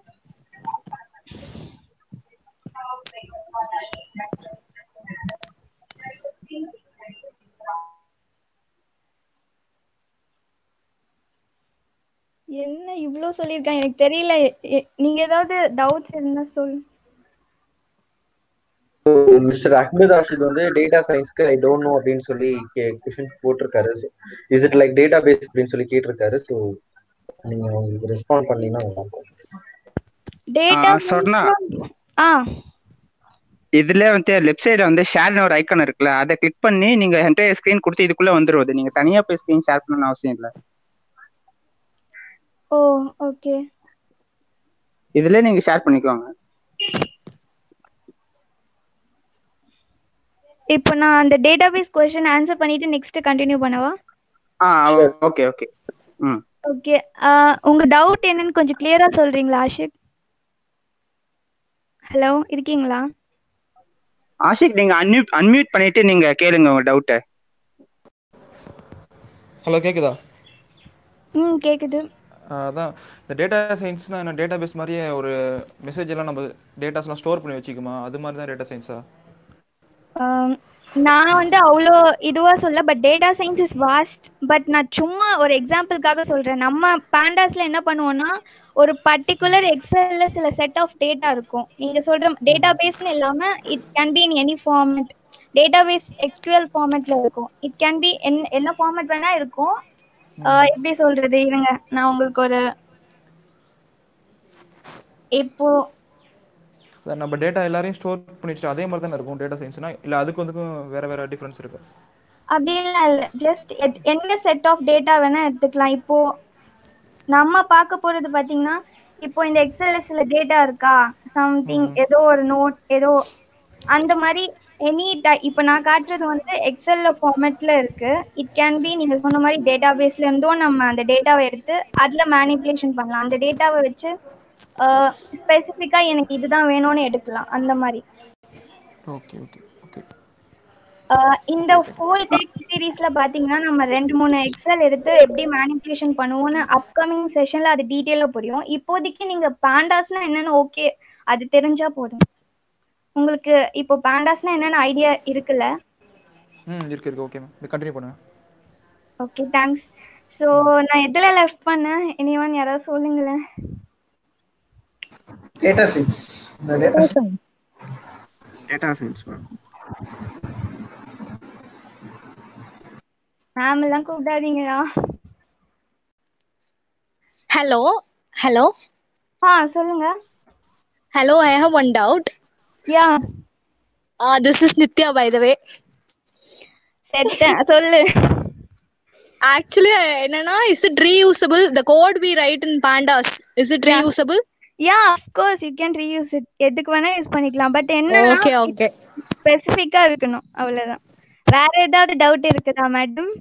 என்ன இவ்ளோ சொல்லியிருக்காங்க எனக்கு தெரியல எ- நீங்க ஏதாவது டவுட்ஸ் இருந்தா சொல்லு மிஸ்டர் அஹ்மத் ஆஷித் வந்து டேட்டா சயின்ஸ்க்கு ஐ டோன்ட் நோ அப்படின்னு சொல்லி கொஸ்டின் போட்டிருக்காரு is it like data base அப்படின்னு சொல்லி கேட்டிருக்காரு ஸோ நீங்க உங்களுக்கு ரெஸ்பாண்ட் பண்ணீங்கன்னா நல்லா இருக்கும் டேட்டா சொன்னா ஆ இதுல வந்து லெஃப்ட் சைடுல வந்து ஷேர்னு ஒரு ஐக்கான் இருக்குல்ல அதை கிளிக் பண்ணி நீங்க என்டையர் ஸ்கிரீன் கொடுத்து இதுக்குள்ள வந்துருவது நீங்க தனியா போய் ஸ்கிரீன் ஷேர் பண்ணணும்னு அவசியம் இல்லை ஓ ஓகே இதுல நீங்க ஷேர் பண்ணிக்கோங்க இப்போ நான் அந்த டேட்டாபேஸ் கொஸ்டின் ஆன்சர் பண்ணிட்டு நெக்ஸ்ட் கண்டினியூ பண்ணவா ஆ ஓகே ஓகே ம் ஓகே உங்க டவுட் என்னன்னு கொஞ்சம் கிளியரா சொல்றீங்களா ஆஷிக் ஹலோ இருக்கீங்களா ஆஷிக் நீங்க அன்மியூட் அன்மியூட் பண்ணிட்டு நீங்க கேளுங்க உங்க டவுட்டை ஹலோ கேக்குதா ம் கேக்குது ஆஹ் அதான் இந்த டேட்டா சயின்ஸ்னா என்ன டேட்டா பேஸ் மாதிரியே ஒரு மெசேஜ் எல்லாம் நம்ம டேட்டாஸ்லாம் ஸ்டோர் பண்ணி வச்சுக்குமா அது மாதிரி தான் டேட்டா சயின்ஸா ஆம், நான் வந்து அவ்வளோ இதுவா சொல்ல but data science is vast but நான் சும்மா ஒரு எக்ஸாம்பிளுக்காக சொல்றேன் நம்ம பேண்டாஸ்ல என்ன பண்ணுவோம்னா ஒரு பர்டிகுலர் எக்ஸல்ல சில செட் ஆஃப் டேட்டா இருக்கும் நீங்க சொல்ற டேட்டா பேஸ்னு இல்லாம it can be in any format data base SQL ஃபார்மேட்ல இருக்கும் இட் கேன் பி என்ன என்ன ஃபார்மேட் வேணா இருக்கும் ஆஹ் எப்படி சொல்றது இருங்க நான் உங்களுக்கு ஒரு இப்போ அதான் நம்ம டேட்டா எல்லாரையும் ஸ்டோர் பண்ணி வச்சுட்டு அதே மாதிரி தானே இருக்கும் டேட்டா சயின்ஸ்னா இல்லை அதுக்கு வந்துக்கும் வேற வேற டிஃப்ரென்ஸ் இருக்கு அப்படிலாம் இல்லை ஜஸ்ட் என்ன செட் ஆஃப் டேட்டா வேணா எடுத்துக்கலாம் இப்போ நம்ம பார்க்க போறது பாத்தீங்கன்னா இப்போ இந்த எக்ஸல்ல சில டேட்டா இருக்கா சம்திங் ஏதோ ஒரு நோட் ஏதோ அந்த மாதிரி எனி டை இப்போ நான் காட்டுறது வந்து எக்ஸல்ல ஃபார்மேட்ல இருக்கு இட் கேன் பி நீங்க சொன்ன மாதிரி டேட்டா பேஸ்ல இருந்தும் நம்ம அந்த டேட்டாவை எடுத்து அதுல மேனிப்புலேஷன் பண்ணலாம் அந்த டேட்டாவை வச்சு ஸ்பெசிஃபிக்கா எனக்கு இதுதான் வேணும்னு எடுக்கலாம் அந்த மாதிரி ஓகே ஓகே ஓகே ஆஹ் இந்த ஹோல் டெக்ஸ்ட் சீரீஸ்ல பாத்தீங்கன்னா நம்ம ரெண்டு மூணு எக்ஸல் எடுத்து எப்படி மேனிப்புலேஷன் பண்ணுவோம்னு அப்கமிங் செஷன்ல அது டீட்டெயிலா புரியும் இப்போதைக்கு நீங்க பாண்டாஸ்னா என்னன்னு ஓகே அது தெரிஞ்சா போதும் உங்களுக்கு இப்போ பாண்டாஸ்னா என்னன்னு ஐடியா இருக்குல்ல ம் இருக்கு இருக்கு ஓகே மேம் கண்டினியூ பண்ணுங்க ஓகே தேங்க்ஸ் ஸோ நான் எதுல லெஃப்ட் பண்ணேன் இனிவன் யாராவது சொல்லுங்களேன் டேட்டா சயின்ஸ் இந்த data data science ma'am ma'am எல்லாம் கூப்பிடாதீங்களா Hello, hello, ஆ சொல்லுங்க hello. I have one doubt. Yeah Uh, this is Nitya, by the way. செட்டேன் சொல்லு Actually, I- என்னன்னா is it reusable? The code we write in pandas is it reusable? Yeah of course you can reuse it எதுக்கு வேணா யூஸ் பண்ணிக்கலாம் பட் என்ன Okay, okay. ஸ்பெசிஃபிக்கா இருக்கணும் அவ்வளவுதான் வேற ஏதாவது டவுட் இருக்குதா மேடம்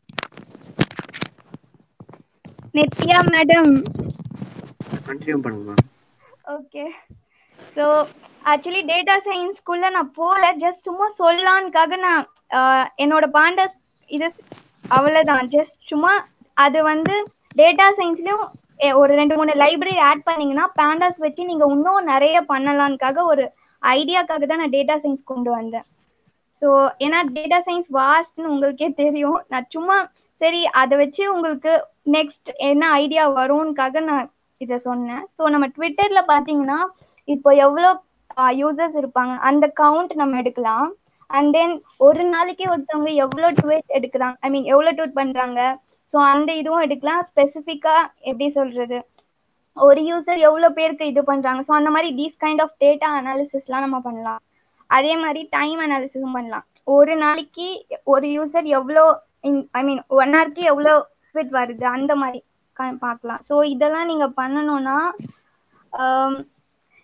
நித்யா மேடம் கண்டினியூ பண்ணுங்க ma'am okay so actually data சயின்ஸ்க்குள்ள நான் போகல ஜஸ்ட் சும்மா சொல்லலான்னுக்காக நான் ஆஹ், என்னோட பாண்டஸ் இது அவ்வளோதான் ஜஸ்ட் சும்மா அது வந்து டேட்டா சயின்ஸ்லயும் ஒரு ரெண்டு மூணு லைப்ரரி ஆட் பண்ணீங்கன்னா பேண்டாஸ் வச்சு நீங்க இன்னும் நிறைய பண்ணலான்னுக்காக ஒரு ஐடியாக்காக தான் நான் டேட்டா சயின்ஸ் கொண்டு வந்தேன் ஸோ ஏன்னா டேட்டா சயின்ஸ் வாஸ்ட்னு உங்களுக்கே தெரியும் நான் சும்மா சரி அதை வச்சு உங்களுக்கு நெக்ஸ்ட் என்ன ஐடியா வரும்னுக்காக நான் இதை சொன்னேன் ஸோ நம்ம ட்விட்டர்ல பார்த்தீங்கன்னா இப்போ எவ்வளோ யூசர்ஸ் இருப்பாங்க அந்த கவுண்ட் நம்ம எடுக்கலாம் அண்ட் தென் ஒரு நாளைக்கு ஒருத்தவங்க எவ்வளோ ட்வீட் எடுக்கிறாங்க ஐ மீன் எவ்வளோ ட்வீட் பண்ணுறாங்க ஸோ அந்த இதுவும் எடுக்கலாம் ஸ்பெசிஃபிக்காக எப்படி சொல்கிறது ஒரு யூசர் எவ்வளோ பேருக்கு இது பண்ணுறாங்க ஸோ அந்த மாதிரி தீஸ் கைண்ட் ஆஃப் டேட்டா அனாலிசிஸ்லாம் நம்ம பண்ணலாம் அதே மாதிரி டைம் அனாலிசிஸும் பண்ணலாம் ஒரு நாளைக்கு ஒரு யூசர் எவ்வளோ ஐ மீன் ஒன் ஹவர்க்கு எவ்வளோ ஃபிட் வருது அந்த மாதிரி கா- பார்க்கலாம் ஸோ இதெல்லாம் நீங்கள் பண்ணணும்னா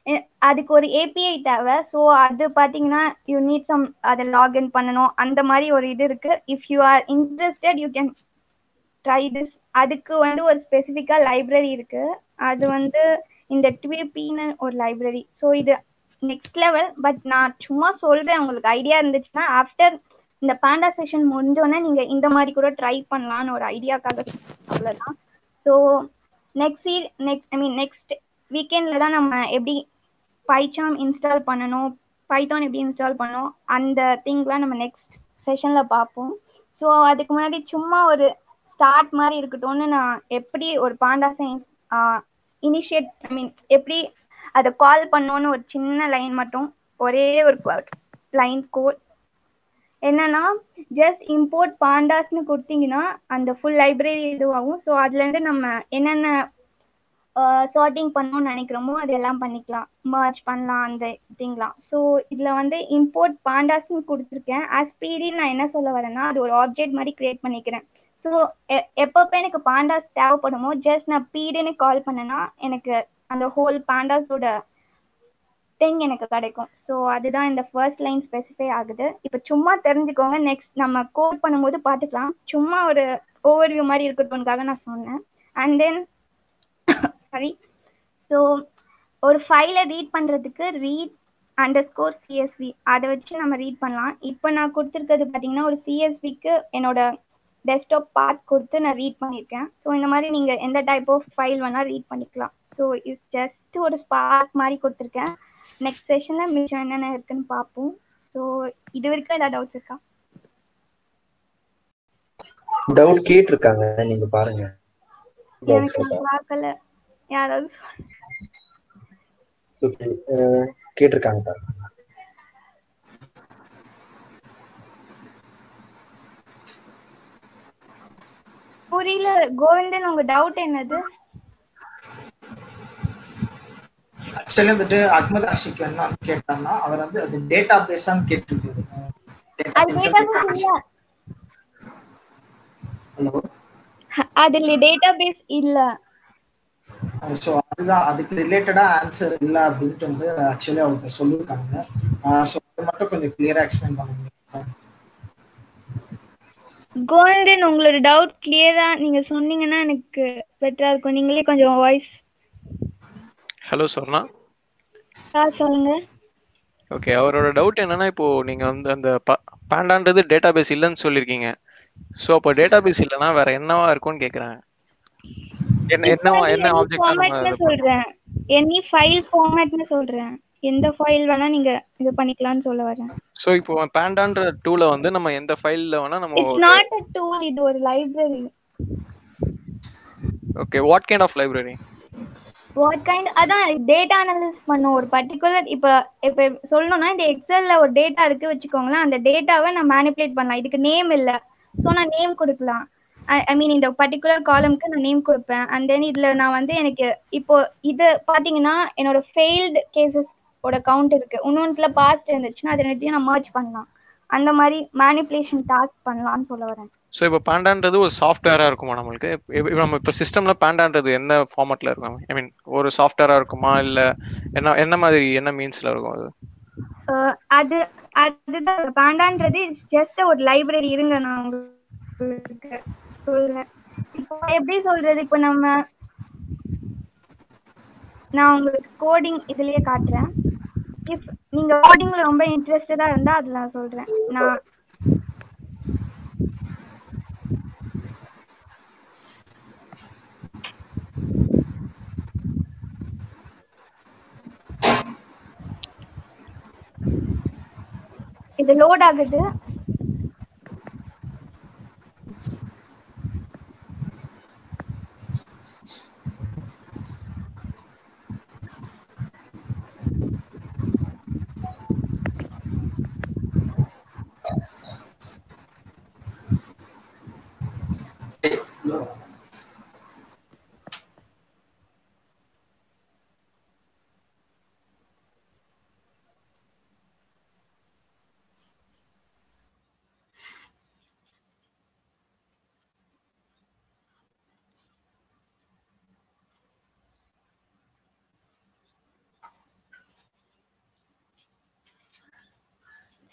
எ- அதுக்கு ஒரு ஏபிஐ தேவை ஸோ அது பார்த்தீங்கன்னா யூ நீட் சம் அதை லாகின் பண்ணணும் அந்த மாதிரி ஒரு இது இருக்கு if you are interested you can try this அதுக்கு வந்து ஒரு ஸ்பெசிஃபிக்காக லைப்ரரி இருக்கு அது வந்து இந்த ட்விபின்னு ஒரு லைப்ரரி ஸோ இது நெக்ஸ்ட் லெவல் பட் நான் சும்மா சொல்றேன் உங்களுக்கு ஐடியா இருந்துச்சுன்னா ஆஃப்டர் இந்த பாண்டா செஷன் முடிஞ்சோடனே நீங்க இந்த மாதிரி கூட ட்ரை பண்ணலாம்னு ஒரு ஐடியாக்காக அவ்வளோதான் so next next I mean next வீக்கெண்டில் தான் நம்ம எப்படி பைச்சாம் இன்ஸ்டால் பண்ணணும் பைத்தான் எப்படி இன்ஸ்டால் பண்ணணும் அந்த திங்லாம் நம்ம நெக்ஸ்ட் செஷனில் பார்ப்போம் ஸோ அதுக்கு முன்னாடி சும்மா ஒரு ஸ்டார்ட் மாதிரி இருக்கட்டும்னு நான் எப்படி ஒரு panda science initiate I mean எப்படி அதை கால் பண்ணோன்னு ஒரு சின்ன லைன் மட்டும் ஒரே ஒரு லைன் கோட் என்னன்னா ஜஸ்ட் இம்போர்ட் பாண்டாஸ்னு கொடுத்தீங்கன்னா அந்த ஃபுல் லைப்ரரி இதுவாகும் ஸோ அதுலேருந்து நம்ம என்னென்ன சார்ட்டிங் பண்ணணும்னு நினைக்கிறோமோ அதெல்லாம் பண்ணிக்கலாம் மர்ஜ் பண்ணலாம் அந்த திங்லாம் ஸோ இதில் வந்து இம்போர்ட் பாண்டாஸ்னு கொடுத்துருக்கேன் ஆஸ்பீரி நான் என்ன சொல்ல வரேன்னா அது ஒரு ஆப்ஜெக்ட் மாதிரி கிரியேட் பண்ணிக்கிறேன் ஸோ எப்பப்போ எனக்கு பாண்டாஸ் தேவைப்படுமோ ஜஸ்ட் நான் பீடுன்னு கால் பண்ணேன்னா எனக்கு அந்த ஹோல் பாண்டாஸோட திங் எனக்கு கிடைக்கும் ஸோ அதுதான் இந்த ஃபர்ஸ்ட் லைன் ஸ்பெசிஃபை ஆகுது இப்போ சும்மா தெரிஞ்சுக்கோங்க நெக்ஸ்ட் நம்ம கோட் பண்ணும்போது பார்த்துக்கலாம் சும்மா ஒரு ஓவர்வியூ மாதிரி இருக்கட்டும்காக நான் சொன்னேன் அண்ட் தென் சாரி ஸோ ஒரு ஃபைலை ரீட் பண்ணுறதுக்கு ரீட் அண்டர் ஸ்கோர் சிஎஸ்வி அதை வச்சு நம்ம ரீட் பண்ணலாம் இப்போ நான் கொடுத்துருக்கிறது பார்த்தீங்கன்னா ஒரு சிஎஸ்விக்கு என்னோட டெஸ்க்டாப் பார்ட் கொடுத்து நான் ரீட் பண்ணியிருக்கேன் ஸோ இந்த மாதிரி நீங்கள் எந்த டைப் ஆஃப் ஃபைல் வேணால் ரீட் பண்ணிக்கலாம் ஸோ இட்ஸ் ஜஸ்ட் ஒரு ஸ்பார்க் மாதிரி கொடுத்துருக்கேன் நெக்ஸ்ட் செஷனில் மிச்சம் என்னென்ன இருக்குன்னு பார்ப்போம் ஸோ இது வரைக்கும் ஏதாவது டவுட்ஸ் இருக்கா டவுட் கேட்டிருக்காங்க நீங்க பாருங்க எனக்கு நான் பார்க்கல யாராவது ஓகே கேட்டிருக்காங்க பாருங்க புரியல கோவிந்தன் உங்க டவுட் என்னது ஆக்சுவலி வந்துட்டு அஹ்மத் ஆஷிக் என்ன கேட்டான்னா அவர் வந்து அது டேட்டா பேஸான்னு கேட்டிருக்காரு அது டேட்டாபேஸ் இல்ல ஹலோ அதுல டேட்டாபேஸ் இல்ல ஸோ அதுதான் அதுக்கு ரிலேட்டடா ஆன்சர் இல்லை அப்படின்ட்டு வந்து ஆக்சுவலி அவங்க சொல்லியிருக்காங்க ஸோ அது மட்டும் கொஞ்சம் கிளியரா எக்ஸ்பிளைன் பண்ண முடியும் கோவிந்தன் உங்களோட டவுட் கிளியரா நீங்க சொன்னீங்கன்னா எனக்கு பெட்டரா இருக்கும் நீங்களே கொஞ்சம் வாய்ஸ் ஹலோ சொர்ணா சொல்லுங்க ஓகே அவரோட டவுட் என்னன்னா இப்போ நீங்க வந்து அந்த பேண்டான்றது டேட்டாபேஸ் இல்லைன்னு சொல்லியிருக்கீங்க ஸோ அப்போ டேட்டாபேஸ் இல்லைன்னா வேற என்னவா இருக்கும்னு கேட்குறாங்க என்ன என்னவா என்ன ஃபார்மேட்னு ஆப்ஜெக்ட் சொல்றேன் எனி ஃபைல் ஃபார்மேட்னு சொல்றேன் எந்த ஃபைல் வேணா நீங்க இது பண்ணிக்கலாம்னு சொல்ல வரேன் ஸோ இப்போ பேண்டான்ற டூல வந்து நம்ம எந்த ஃபைல்ல வேணா நம்ம இட்ஸ் நாட் அ டூல் இது ஒரு library okay what kind of library what kind அதான் டேட்டா அனலிஸ் பண்ணும் ஒரு பர்டிகுலர் இப்போ இப்போ சொல்லணும்னா இந்த எக்ஸல்ல ஒரு டேட்டா இருக்கு வச்சுக்கோங்களேன் அந்த டேட்டாவை நான் மேனிப்புலேட் பண்ணலாம் இதுக்கு நேம் இல்லை ஸோ நான் நேம் கொடுக்கலாம் ஐ மீன் இந்த பர்டிகுலர் காலம்க்கு நான் நேம் கொடுப்பேன் அண்ட் தென் இதில் நான் வந்து எனக்கு இப்போ இது பார்த்தீங்கன்னா என்னோட ஃபெயில்டு கேசஸ் ஓட கவுண்ட் இருக்கு இன்னொன்றுல பாஸ்ட் இருந்துச்சுன்னா அதை ரெண்டுத்தையும் நான் மர்ஜ் பண்ணலாம் அந்த மாதிரி மேனிப்புலேஷன் டாஸ்க் பண்ணலாம்னு சொல்ல வரேன் ஸோ இப்போ பேண்டான்றது ஒரு சாஃப்ட்வேரா இருக்குமா நம்மளுக்கு இப்ப- இப்ப நம்ம இப்போ சிஸ்டம்ல பேண்டான்றது என்ன ஃபார்மேட்ல இருக்கும் ஐ மீன் ஒரு சாஃப்ட்வேரா இருக்குமா இல்ல என்ன என்ன மாதிரி என்ன மீன்ஸ்ல இருக்கும் அது அஹ் அது அதுதான் பாண்டான்றது ஜஸ்ட் ஒரு லைப்ரரி இருங்க நான் உங்களுக்கு சொல்றேன் இப்போ எப்படி சொல்றது இப்போ நம்ம நான் உங்களுக்கு கோடிங் இதுலயே காட்டுறேன் இஃப் நீங்க கோடிங்ல ரொம்ப இன்ட்ரெஸ்டடா இருந்தா அதுல நான் சொல்றேன் நான் இது லோட் ஆகுது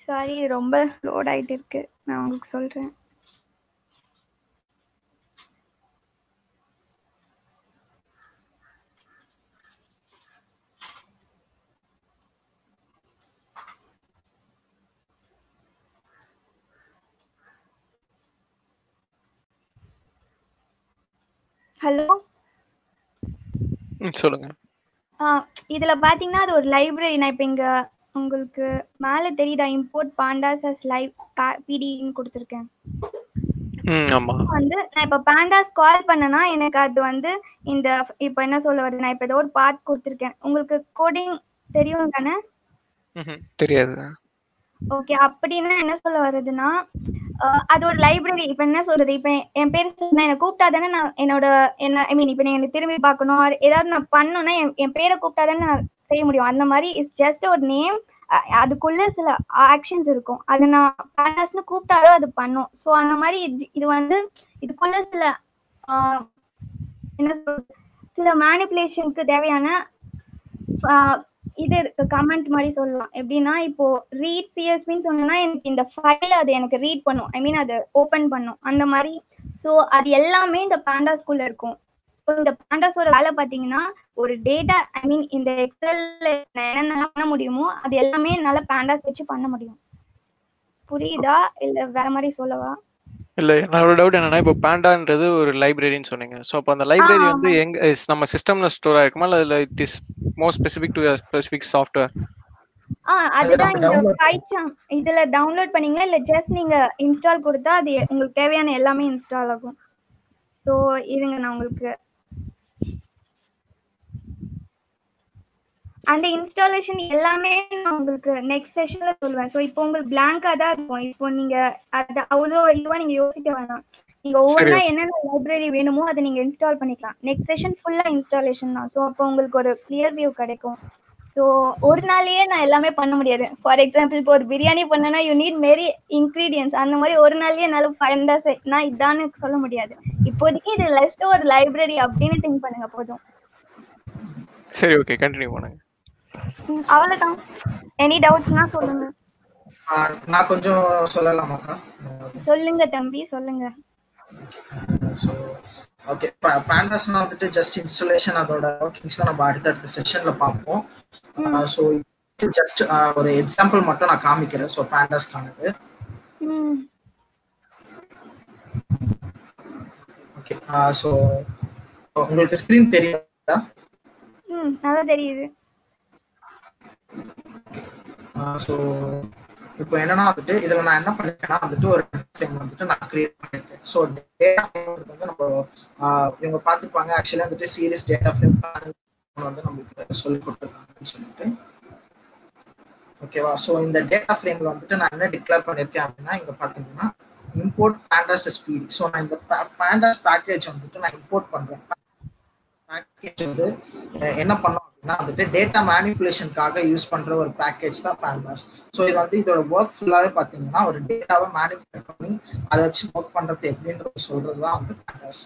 சாரி ரொம்ப லோட் ஆயிட்டு இருக்கு நான் உங்களுக்கு சொல்றேன் ஹலோ ம் சொல்லுங்க ஆ இதுல பாத்தீங்கன்னா அது ஒரு லைப்ரரி நான் இப்போ இங்க உங்களுக்கு மேல தெரியுதா இம்போர்ட் பாண்டாஸ் அஸ் லைவ் பிடின்னு கொடுத்துருக்கேன் ம் ஆமா வந்து நான் இப்போ பேண்டாஸ் கால் பண்ணனா எனக்கு அது வந்து இந்த இப்போ என்ன சொல்ல வருது நான் இப்போ ஏதோ ஒரு பார்ட் கொடுத்துருக்கேன் உங்களுக்கு கோடிங் தெரியும் தானே ம்ஹும். தெரியாது ஓகே அப்படின்னா என்ன சொல்ல வருதுன்னா அஹ், அது ஒரு லைப்ரரி இப்போ என்ன சொல்றது இப்போ என் பேர் சொன்னா என்னை கூப்பிட்டா தானே நான் என்னோட என்ன ஐ மீன் இப்போ நீங்க என்னை திரும்பி பார்க்கணும் or ஏதாவது நான் பண்ணணும்னா என் என் பேரை கூப்பிட்டா தானே நான் செய்ய முடியும் அந்த மாதிரி இட்ஸ் ஜஸ்ட் ஒரு நேம் அதுக்குள்ள சில ஆக்ஷன்ஸ் இருக்கும் அதை நான் பேனர்ஸ்னு கூப்பிட்டாதான் அது பண்ணும் ஸோ அந்த மாதிரி இது இது வந்து இதுக்குள்ள சில ஆஹ், என்ன சொல்றது சில மேனிப்புலேஷனுக்கு தேவையான ஆஹ், இது கமெண்ட் மாதிரி சொல்லலாம் எப்படின்னா இப்போ ரீட் சிஎஸ்பின்னு சொன்னேன்னா எனக்கு இந்த ஃபைல் அது எனக்கு ரீட் பண்ணும் ஐ மீன் அது ஓப்பன் பண்ணும் அந்த மாதிரி ஸோ அது எல்லாமே இந்த பேண்டாஸ்குள்ள இருக்கும் ஸோ இந்த பேண்டாஸோட வேலை பார்த்தீங்கன்னா ஒரு டேட்டா ஐ மீன் இந்த எக்ஸல்ல என்னென்ன பண்ண முடியுமோ அது எல்லாமே என்னால் பேண்டாஸ் வச்சு பண்ண முடியும் புரியுதா இல்லை வேற மாதிரி சொல்லவா இல்ல என்னோட டவுட் என்னன்னா இப்போ பேண்டான்றது ஒரு லைப்ரரின்னு சொன்னீங்க ஸோ அப்போ அந்த லைப்ரரி வந்து எங்க is நம்ம சிஸ்டம்ல ஸ்டோர் ஆயிருக்குமா இல்ல it is more specific to specific software ஆ அதுதான் இந்த பைச்சாம் இதுல டவுன்லோட் பண்ணீங்களா இல்ல ஜஸ்ட் நீங்க இன்ஸ்டால் கொடுத்தா அது உங்களுக்கு தேவையான எல்லாமே இன்ஸ்டால் ஆகும் ஸோ இருங்க நான் உங்களுக்கு அந்த இன்ஸ்டாலேஷன் எல்லாமே நான் உங்களுக்கு நெக்ஸ்ட் செஷன்ல சொல்லுவேன் ஸோ இப்போ உங்களுக்கு பிளாங்கா தான் இருக்கும் இப்போ நீங்க அது அவ்வளோ இதுவா நீங்க யோசிக்க வேணாம் நீங்க ஒவ்வொன்றா என்னென்ன லைப்ரரி வேணுமோ அதை நீங்க இன்ஸ்டால் பண்ணிக்கலாம் நெக்ஸ்ட் செஷன் ஃபுல்லா இன்ஸ்டாலேஷன் தான் ஸோ அப்போ உங்களுக்கு ஒரு கிளியர் வியூ கிடைக்கும் ஸோ ஒரு நாளையே நான் எல்லாமே பண்ண முடியாது ஃபார் எக்ஸாம்பிள் இப்போ ஒரு பிரியாணி பண்ணனா யூ நீட் மெரி இன்க்ரீடியன்ஸ் அந்த மாதிரி ஒரு நாளையே என்னால் ஃபைவ் நான் இதான்னு சொல்ல முடியாது இப்போதைக்கு இது லெஸ்ட் ஒரு லைப்ரரி அப்படின்னு திங்க் பண்ணுங்க போதும் சரி ஓகே கண்டினியூ பண்ணுங்க ம், அவ்வளவுதான் எனி டவுட்ஸ்னா சொல்லுங்க ஆஹ் நான் கொஞ்சம் சொல்லலாமாக்கா சொல்லுங்க தம்பி சொல்லுங்க ஸோ ஓகே பேண்டாஸ்னா வந்துட்டு ஜஸ்ட் இன்ஸ்டாலேஷன் அதோட ஒர்க்கிங்ஸ்லாம் நம்ம அடுத்தடுத்த செஷன்ல பார்ப்போம் ஸோ ஜஸ்ட் ஒரு எக்ஸாம்பிள் மட்டும் நான் காமிக்கிறேன் ஸோ பேண்டாஸ்க்கானது ம் ஓகே ஸோ உங்களுக்கு ஸ்க்ரீன் தெரியுதா ம் நல்லா தெரியுது ஸோ இப்போ என்னன்னா வந்துட்டு இதுல நான் என்ன பண்ணிருக்கேன்னா வந்துட்டு ஒரு ஃப்ரேம் வந்துட்டு நான் கிரியேட் பண்ணிருக்கேன் ஸோ டேட்டா வந்து நம்ம ஆஹ் இவங்க பார்த்துப்பாங்க ஆக்சுவலி வந்துட்டு சீரியஸ் டேட்டா ஃப்ரேம் வந்து நம்மளுக்கு சொல்லி கொடுத்துருக்காங்கன்னு சொல்லிட்டு ஓகேவா ஸோ இந்த டேட்டா ஃப்ரேம்ல வந்துட்டு நான் என்ன டிக்ளேர் பண்ணிருக்கேன் அப்படின்னா இங்க பாத்தீங்கன்னா இம்போர்ட் பேண்டாஸ் எஸ்பிடி ஸோ நான் இந்த பேண்டாஸ் பேக்கேஜ் வந்துட்டு நான் இம்போர்ட் பண்றேன் பேக்கேஜ் வந்து அஹ், என்ன பண்ணோம் அப்படின்னா வந்துட்டு டேட்டா மேனிப்புலேஷனுக்காக யூஸ் பண்ற ஒரு பேக்கேஜ் தான் பேண்டாஸ் ஸோ இது வந்து இதோட ஒர்க் ஃபுல்லாவே பாத்தீங்கன்னா ஒரு டேட்டாவை மேனிப்புலேட் பண்ணி அதை வச்சு நோட் பண்றது எப்படின்றது சொல்றது தான் வந்து பேண்டாஸ்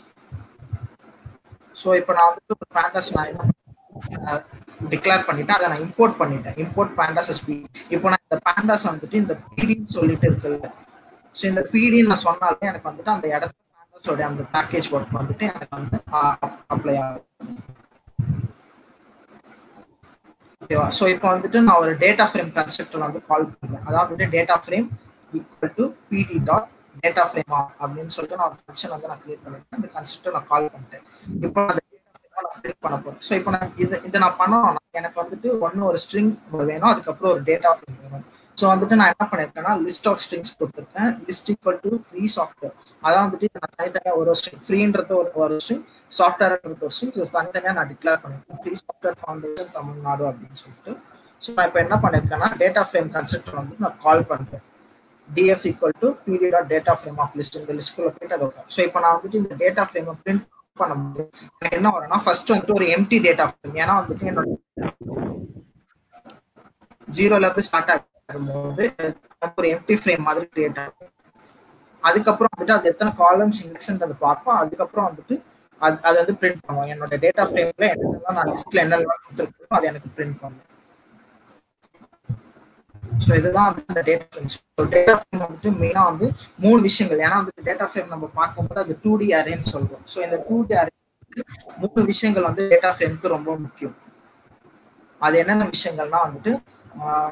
ஸோ இப்போ நான் வந்துட்டு ஒரு பேண்டாஸ் நான் என்ன டிக்ளேர் பண்ணிட்டேன் அதை நான் இம்போர்ட் பண்ணிட்டேன் இம்போர்ட் பேண்டாஸ் எஸ்பி இப்போ நான் இந்த பேண்டாஸ் வந்துட்டு இந்த பிடின்னு சொல்லிட்டு இருக்குல்ல ஸோ இந்த பிடி நான் சொன்னாலே எனக்கு வந்துட்டு அந்த இடத்துல பேண்டாஸோட அந்த பேக்கேஜ் ஒர்க் வந்துட்டு எனக்கு வந்து அப்ளை ஆகும் ஓகேவா ஸோ இப்போ வந்துட்டு நான் ஒரு டேட்டா ஃப்ரேம் கன்ஸ்ட்ரக்டர் வந்து கால் பண்றேன் அதாவது வந்து data frame equal to PD dot data frame அப்படின்னு சொல்லிட்டு நான் ஒரு ஃபங்க்ஷன் வந்து நான் கிரியேட் பண்ணிட்டேன் அந்த கன்ஸ்ட்ரக்டர் நான் கால் பண்ணிட்டேன் இப்போ அந்த data frame அ நான் print பண்ண போறேன் ஸோ இப்போ நான் இது இதை நான் பண்ணணும்னா எனக்கு வந்துட்டு ஒன்று ஒரு ஸ்ட்ரிங் வேணும் அதுக்கப்புறம் ஒரு டேட்டா ஃப்ரேம் வேணும் ஸோ வந்துட்டு நான் என்ன பண்ணிருக்கேன்னா லிஸ்ட் ஆஃப் ஸ்ட்ரிங்ஸ் கொடுத்துருக்கேன் list equal to free software அதான் வந்துட்டு நான் தனித்தனியாக ஒரு ஸ்ட்ரிங் ஃப்ரீன்றது ஒரு ஒரு ஸ்ட்ரிங் சாஃப்ட்வேர்ன்றது ஒரு ஸ்ட்ரிங் ஸோ தனித்தனியாக நான் டிக்ளேர் பண்ணிருக்கேன் ஃப்ரீ சாஃப்ட்வேர் ஃபவுண்டேஷன் தமிழ்நாடு அப்படின்னு சொல்லிட்டு ஸோ நான் இப்போ என்ன பண்ணிருக்கேன்னா டேட்டா ஃப்ரேம் கன்செப்ட் வந்து நான் கால் பண்றேன் df equal to pd dot data frame of list இந்த லிஸ்ட்குள்ள போயிட்டு அது வரும் ஸோ இப்போ நான் வந்துட்டு இந்த டேட்டா ஃப்ரேமை பிரிண்ட் பண்ண முடியும் எனக்கு என்ன வரும்னா ஃபர்ஸ்ட் வந்துட்டு ஒரு எம்டி டேட்டா ஃப்ரேம் ஏன்னா வந்துட்டு என்னோட ஜீரோல இருந்து ஸ்டார்ட் ஆகும்போது எனக்கு ஒரு எம்டி ஃப்ரேம் மாதிரி கிரியேட் ஆகும் அதுக்கப்புறம் வந்துட்டு அது எத்தனை காலம்ஸ் இண்டெக்ஸ்ன்றது பார்ப்போம் அதுக்கப்புறம் வந்துட்டு அது அது வந்து பிரிண்ட் பண்ணுவோம் என்னோட டேட்டா ஃப்ரேம்ல என்னென்னலாம் நான் லிஸ்ட்ல என்னெல்லாம் கொடுத்துருக்கோம் அது எனக்கு பிரிண்ட் பண்ணும் ஸோ ஸோ இதுதான் வந்து இந்த data frames so data frame வந்துட்டு மெயினாக வந்து மூணு விஷயங்கள் ஏன்னா வந்து டேட்டா ஃப்ரேம் நம்ம பார்க்கும்போது அது டூ டி அரேன்னு சொல்றோம் ஸோ இந்த டூ டி அரே மூணு விஷயங்கள் வந்து டேட்டா ஃப்ரேமுக்கு ரொம்ப முக்கியம் அது என்னென்ன விஷயங்கள்னா வந்துட்டு ஆஹ்,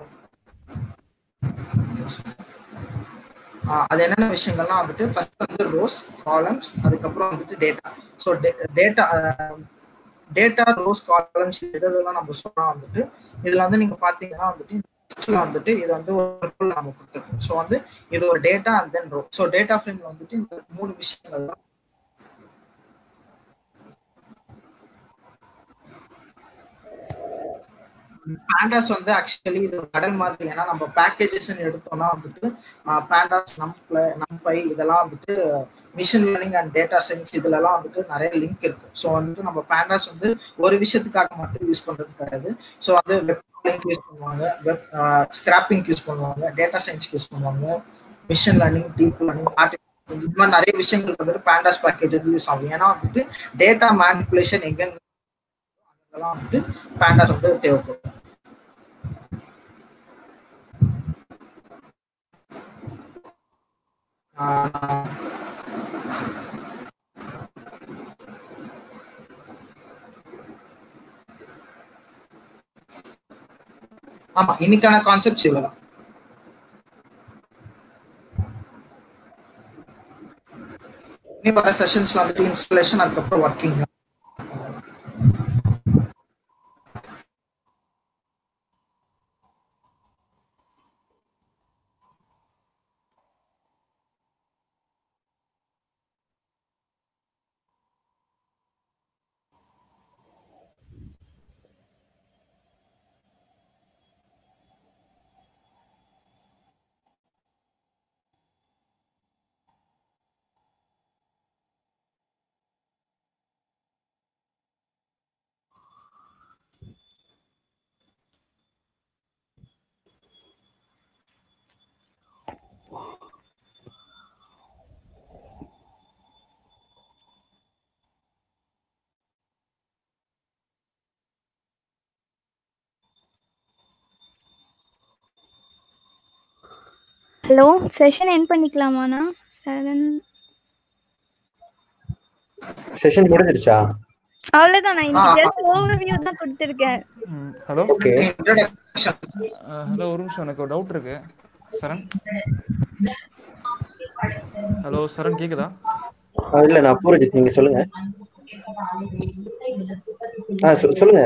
ஆஹ், அது என்னென்ன விஷயங்கள்னா வந்துட்டு ஃபர்ஸ்ட் வந்து ரோஸ் காலம்ஸ் அதுக்கப்புறம் வந்துட்டு data so data data rows columns இதெல்லாம் நம்ம சொன்னா வந்துட்டு இதுல வந்து நீங்க பாத்தீங்கன்னா வந்துட்டு ஃபர்ஸ்ட்ல வந்துட்டு இது வந்து ஒரு role நம்ம கொடுத்துருக்கோம் ஸோ வந்து இது ஒரு data and then row so data ஃப்ரேம்ல வந்துட்டு இந்த மூணு விஷயங்கள் தான் பேண்டாஸ் வந்து ஆக்சுவலி இது ஒரு கடல் மாதிரி ஏன்னா நம்ம பேக்கேஜஸ் எடுத்தோம்னா வந்துட்டு பேண்டாஸ் நம்ப்ல நம்பை இதெல்லாம் வந்துட்டு machine learning and data science இதுலலாம் வந்துட்டு நிறைய லிங்க் இருக்கு ஸோ வந்துட்டு நம்ம பேண்டாஸ் வந்து ஒரு விஷயத்துக்காக மட்டும் யூஸ் பண்றது கிடையாது ஸோ வந்து வெப் லிங்க் யூஸ் பண்ணுவாங்க வெப் ஸ்கிராப்பிங் யூஸ் பண்ணுவாங்க டேட்டா சயின்ஸ் யூஸ் பண்ணுவாங்க machine learning deep learning artificial இந்த மாதிரி நிறைய விஷயங்கள் வந்துட்டு பேண்டாஸ் பேக்கேஜ் வந்து யூஸ் ஆகும் ஏன்னா வந்துட்டு டேட்டா மேனிப்புலேஷன் எங்க அதெல்லாம் வந்துட்டு பேண்டாஸ் வந்து தேவைப்படும் ஆஹ் ஆமா இன்னைக்கான கான்செப்ட்ஸ் இவ்வளவுதான் இனி வர செஷன்ஸ்ல வந்துட்டு இன்ஸ்டலேஷன் அதுக்கப்புறம் ஒர்க்கிங் ஹலோ செஷன் என் பண்ணிக்கலாமாண்ணா செவன் செஷன் முடிஞ்சிருச்சா அவ்வளவுதான் நான் இன்னைக்கு ஜஸ்ட் ஓவர்வியூ தான் கொடுத்துருக்கேன் ஹலோ ஓகே ஹலோ ஒரு நிமிஷம் எனக்கு ஒரு டவுட் இருக்கு சரண் ஹலோ சரண் கேக்குதா இல்ல நான் பூரஜித் நீங்க சொல்லுங்க ஆ சொ- சொல்லுங்க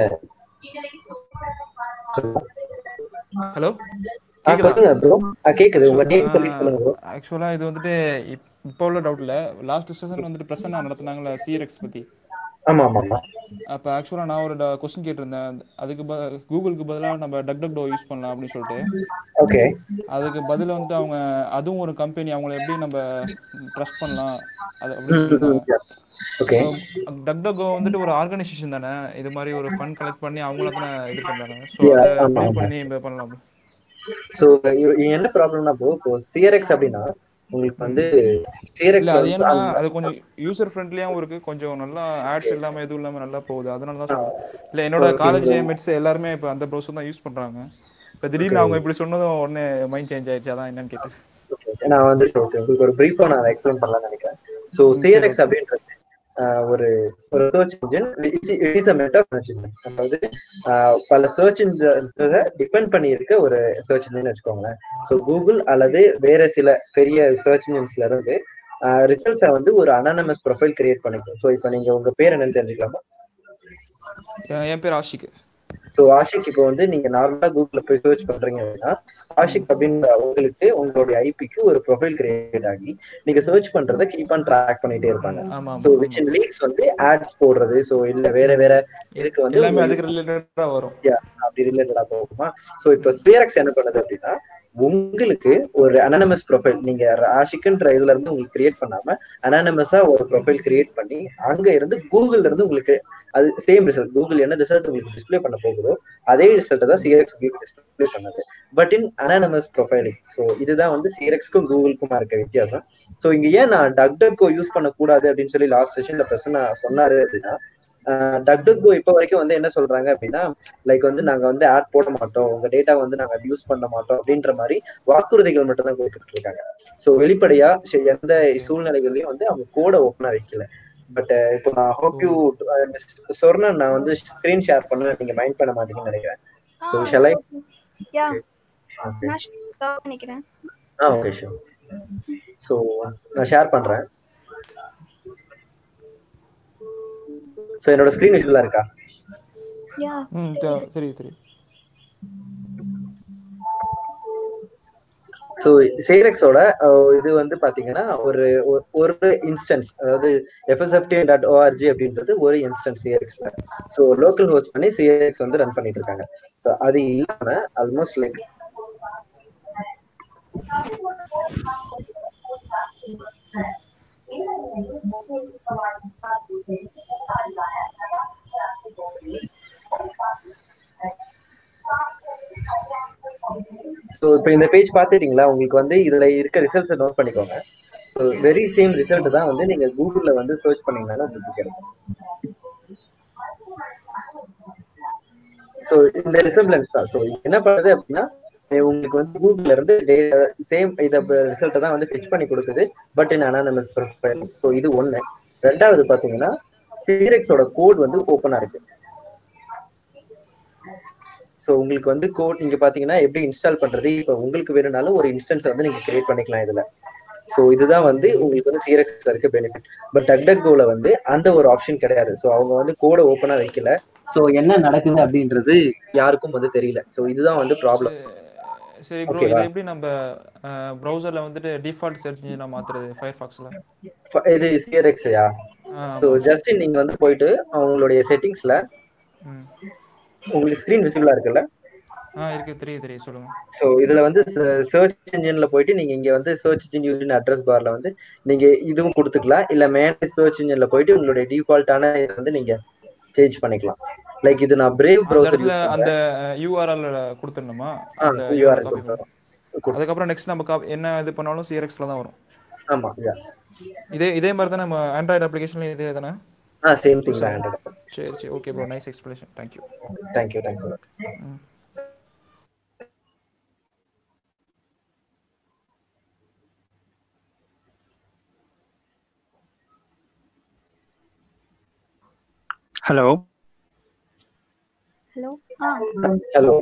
ஹலோ ஆ, சொல்லுங்க ப்ரோ கேக்குது உங்க நேம் சொல்லி சொல்லுங்க ப்ரோ ஆக்சுவலா இது வந்துட்டு இப்- இப்போ உள்ள டவுட் இல்ல லாஸ்ட் செஷன் வந்துட்டு பிரசன்னா நடத்துனாங்கல்ல சிஆர்எக்ஸ் பத்தி ஆமா ஆமா ஆமா அப்ப ஆக்சுவலா நான் ஒரு கொஸ்டின் கேட்டிருந்தேன் அதுக்கு ப கூகுளுக்கு பதிலா நம்ம டக் டக் டோ யூஸ் பண்ணலாம் அப்படின்னு சொல்லிட்டு ஓகே அதுக்கு பதிலா வந்துட்டு அவங்க அதுவும் ஒரு கம்பெனி அவங்கள எப்படி நம்ம ட்ரஸ்ட் பண்ணலாம் அது அப்படின்னு சொல்லியிருந்தாங்க ஓகே டக் டக் வந்துட்டு ஒரு ஆர்கனைசேஷன் தானே இது மாதிரி ஒரு ஃபண்ட் கலெக்ட் பண்ணி அவங்கள தானே இது பண்றாங்க ஸோ Yeah, அதை ஆமா, ப்ளே ஆமா. பண்ணி நம்ம பண்ணலாம் சோ என்ன ப்ராப்ளம்னா ப்ரோ இப்போ தியரக்ஸ் அப்படின்னா உங்களுக்கு வந்து தியரக்ஸ் இல்ல அது வந்து ஏன்னா அந்த- அது கொஞ்சம் யூசர் ஃப்ரெண்ட்லியாவும் இருக்கு கொஞ்சம் நல்லா ஆட்ஸ் இல்லாம எதுவும் இல்லாம நல்லா போகுது அதனால தான் சொல்றேன் இல்ல என்னோட Okay, காலேஜ் bro. மேட்ஸ் எல்லாருமே இப்ப அந்த ப்ரௌசர் தான் யூஸ் பண்றாங்க இப்ப திடீர்னு Okay. அவங்க இப்படி சொன்னதும் உடனே மைண்ட் சேஞ்ச் ஆயிடுச்சு அதான் என்னன்னு கேட்டேன் நான் வந்து okay, உங்களுக்கு ஒரு பிரீஃபா நான் எக்ஸ்பிளைன் பண்ணலாம்னு நினைக்கிறேன் ஸோ ம், சரி, சிஆர்எக்ஸ் okay. அப்படின்றது ஆஹ், ஒரு ஒரு search engine it is a meta search engine அதாவது ஆஹ், பல சர்ச் இன்ஜின் டிபெண்ட் பண்ணி இருக்க ஒரு சர்ச் இன்ஜின் வச்சுக்கோங்களேன் ஸோ கூகுள் அல்லது வேற சில பெரிய சர்ச் இன்ஜின்ஸ்ல இருந்து ரிசல்ட்ஸை வந்து ஒரு அனானமஸ் ப்ரொஃபைல் கிரியேட் பண்ணிக்கும் ஸோ இப்போ நீங்க உங்க பேர் என்னன்னு தெரிஞ்சுக்கலாமா என் என் பேர் ஆஷிக் ஸோ ஆஷிக் இப்போ வந்து நீங்க நார்மலா கூகுள்ல போய் சர்ச் பண்றீங்க அப்படின்னா ஆஷிக் அப்படின்ற உங்களுக்கு உங்களுடைய ஐபிக்கு ஒரு ப்ரொஃபைல் கிரியேட் ஆகி நீங்க சர்ச் பண்றத கீப் ஆன் ட்ராக் பண்ணிட்டே இருப்பாங்க ஆமா ஸோ ஆமா விச் இன் லீக்ஸ் வந்து ஆட்ஸ் போடுறது ஸோ இல்ல வேற வேற இதுக்கு வந்து எல்லாமே உங்களுக்கு- அதுக்கு ரிலேட்டடா வரும் Yeah, அப்படி ரிலேட்டடா போகுமா ஸோ இப்போ ஸ்பியரக்ஸ் என்ன பண்ணுது அப்படின்னா உங்களுக்கு ஒரு அனானமஸ் ப்ரொஃபைல் நீங்க ஆஷிக்குன்ற இதுல இருந்து உங்களுக்கு கிரியேட் பண்ணாம அனானமஸா ஒரு ப்ரொஃபைல் கிரியேட் பண்ணி அங்க இருந்து கூகுள்ல இருந்து உங்களுக்கு அது சேம் ரிசல்ட் கூகுள் என்ன ரிசல்ட் உங்களுக்கு டிஸ்ப்ளே பண்ண போகுதோ அதே ரிசல்ட் தான் சிஆர்எக்ஸ் உங்களுக்கு டிஸ்ப்ளே பண்ணுது but in anonymous profiling so இதுதான் வந்து சிஆர்எக்ஸ்க்கும் கூகுளுக்குமா இருக்க வித்தியாசம் ஸோ இங்க ஏன் நான் டக் டக்கோ யூஸ் பண்ணக்கூடாது அப்படின்னு சொல்லி லாஸ்ட் செஷன்ல பிரசன்னா சொன்னாரு அப்படின்னா டக் டக் கோ இப்போ வரைக்கும் வந்து என்ன சொல்றாங்க அப்படின்னா லைக் வந்து நாங்க வந்து ஆட் போட மாட்டோம் உங்க டேட்டா வந்து நாங்க யூஸ் பண்ண மாட்டோம் அப்படின்ற மாதிரி வாக்குறுதிகள் மட்டும் தான் கொடுத்துட்டு இருக்காங்க ஸோ வெளிப்படையா சரி, எந்த சூழ்நிலைகள்லயும் வந்து அவங்க கோட ஓப்பனா வைக்கல பட் இப்போ நான் ஹோப் யூ சொர்ணா நான் வந்து ஸ்கிரீன் ஷேர் பண்ண நீங்க மைண்ட் பண்ண மாட்டீங்கன்னு நினைக்கிறேன் so shall I yeah okay நான் stop பண்ணிக்கிறேன் ஆ ஓகே ஷூர் ஸோ நான் ஷேர் பண்றேன் ஸோ என்னோட ஸ்க்ரீன் விசிபிளா இருக்கா யா ம் தெ- தெரியுது தெரியுது ஸோ சேரக்ஸோட இது வந்து பாத்தீங்கன்னா ஒரு ஒரு- ஒரு இன்ஸ்டன்ஸ் அதாவது எஃப்எஸ்எஃப்டி டாட் ஓஆர்ஜி அப்படின்றது ஒரு இன்ஸ்டன்ஸ் சிஆர்எக்ஸ்ல ஸோ லோக்கல் ஹோஸ்ட் பண்ணி சிஆர்எக்ஸ் வந்து ரன் பண்ணிட்டு இருக்காங்க ஸோ அது இல்லாம ஆல்மோஸ்ட் லைக் ஸோ இப்போ இந்த பேஜ் பார்த்துட்டீங்களா உங்களுக்கு வந்து இதுல இருக்க ரிசல்ட்ஸை நோட் பண்ணிக்கோங்க ஸோ வெரி சேம் ரிசல்ட் தான் வந்து நீங்க கூகுள்ல வந்து சர்ச் பண்ணீங்கனாலும் உங்களுக்கு கிடைக்கும் ஸோ இந்த ரிசம்பிளன்ஸ் தான் ஸோ என்ன பண்ணுது அப்படின்னா அஹ் உங்களுக்கு வந்து கூகுள்ல இருந்து சேம் இத ரிசல்ட்டை தான் வந்து ஃபிச் பண்ணி கொடுக்குது but in anonymous profile so இது ஒண்ணு ரெண்டாவது பாத்தீங்கன்னா சீரெக்ஸோட கோட் வந்து ஓப்பனா இருக்கு ஸோ உங்களுக்கு வந்து கோட் நீங்க பாத்தீங்கன்னா எப்படி இன்ஸ்டால் பண்றது இப்போ உங்களுக்கு வேணும்னாலும் ஒரு இன்ஸ்டன்ஸ் வந்து நீங்க கிரியேட் பண்ணிக்கலாம் இதுல ஸோ இதுதான் வந்து உங்களுக்கு வந்து சீரக்ஸ்ல இருக்க பெனிஃபிட் பட் டக் டக் கோல வந்து அந்த ஒரு ஆப்ஷன் கிடையாது ஸோ அவங்க வந்து கோடை ஓப்பனா வைக்கல ஸோ என்ன நடக்குது அப்படின்றது யாருக்கும் வந்து தெரியல ஸோ இதுதான் வந்து ப்ராப்ளம் சரி ப்ரோ ஓகேவா இதை எப்படி நம்ம ப்ரௌசர்ல வந்துட்டு டிஃபால்ட் சர்ச் இன்ஜினா மாத்துறது ஃபயர்ஃபாக்ஸ்ல இது சிஆர்எக்ஸ்யா ஸோ ஜஸ்ட் நீங்க வந்து போயிட்டு அவங்களுடைய செட்டிங்ஸ்ல ம் உங்களுக்கு ஸ்கிரீன் விசிபிளா இருக்குல்ல ஆ இருக்கு தெரியுது தெரியுது சொல்லுங்க ஸோ இதுல வந்து சர்ச் இன்ஜின்ல போயிட்டு நீங்க இங்க வந்து சர்ச் இன்ஜின் யூஸ் அட்ரஸ் பார்ல வந்து நீங்க இதுவும் கொடுத்துக்கலாம் இல்ல மேனேஜ் சர்ச் இன்ஜின்ல போயிட்டு உங்களுடைய டிஃபால்ட்டான இதை வந்து நீங்க சேஞ்ச் பண்ணிக்கலாம் லைக் இது நான் பிரேவ் அந்த ப்ரௌசர் இடத்துல அந்த யூஆர்எல் கொடுத்துடணுமா ஆ, அந்த URL URL copy கொடுத்துறோம். பண்ணணும். அதுக்கப்புறம் நெக்ஸ்ட் நம்ம copy- என்ன இது பண்ணாலும் சிஆர்எக்ஸ்ல தான் வரும் ஆமா யா இதே இதே மாதிரி தான் நம்ம ஆண்ட்ராய்டு அப்ளிகேஷன்ல இதே தானே ஆ சேம் திங் தான் சரி சரி okay bro nice explanation thank you thank you thanks hello hello ஆ ஹலோ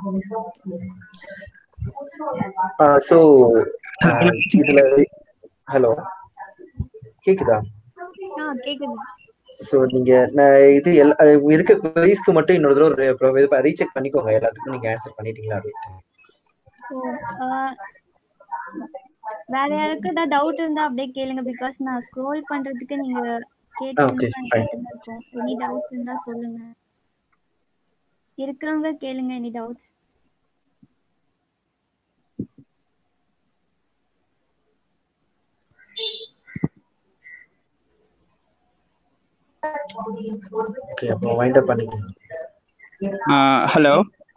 ஆ ஸோ இதுல ஹலோ கேக்குதா ஆ கேக்குது ஸோ நீங்க நான் இது எல்லா இருக்க குவரிஸ்க்கு மட்டும் இன்னொரு தடவை ஒரு இது ரீசெக் பண்ணிக்கோங்க எல்லாத்துக்கும் நீங்க ஆன்சர் பண்ணிட்டீங்களா அப்படின்ட்டு ஓ ஆ, வேற யாருக்கு ஏதாவது டவுட் இருந்தா அப்படியே கேளுங்க பிகாஸ் நான் ஸ்க்ரோல் பண்றதுக்கு நீங்க okay, கேட்டீங்கன்னா fine. எனக்கு இருக்கும் எனி டவுட் இருந்தா சொல்லுங்க இருக்கிறவங்க கேளுங்க எனி டவுட் ஓகே அப்போ வைண்ட் அப் பண்ணிக்கலாம் ஹலோ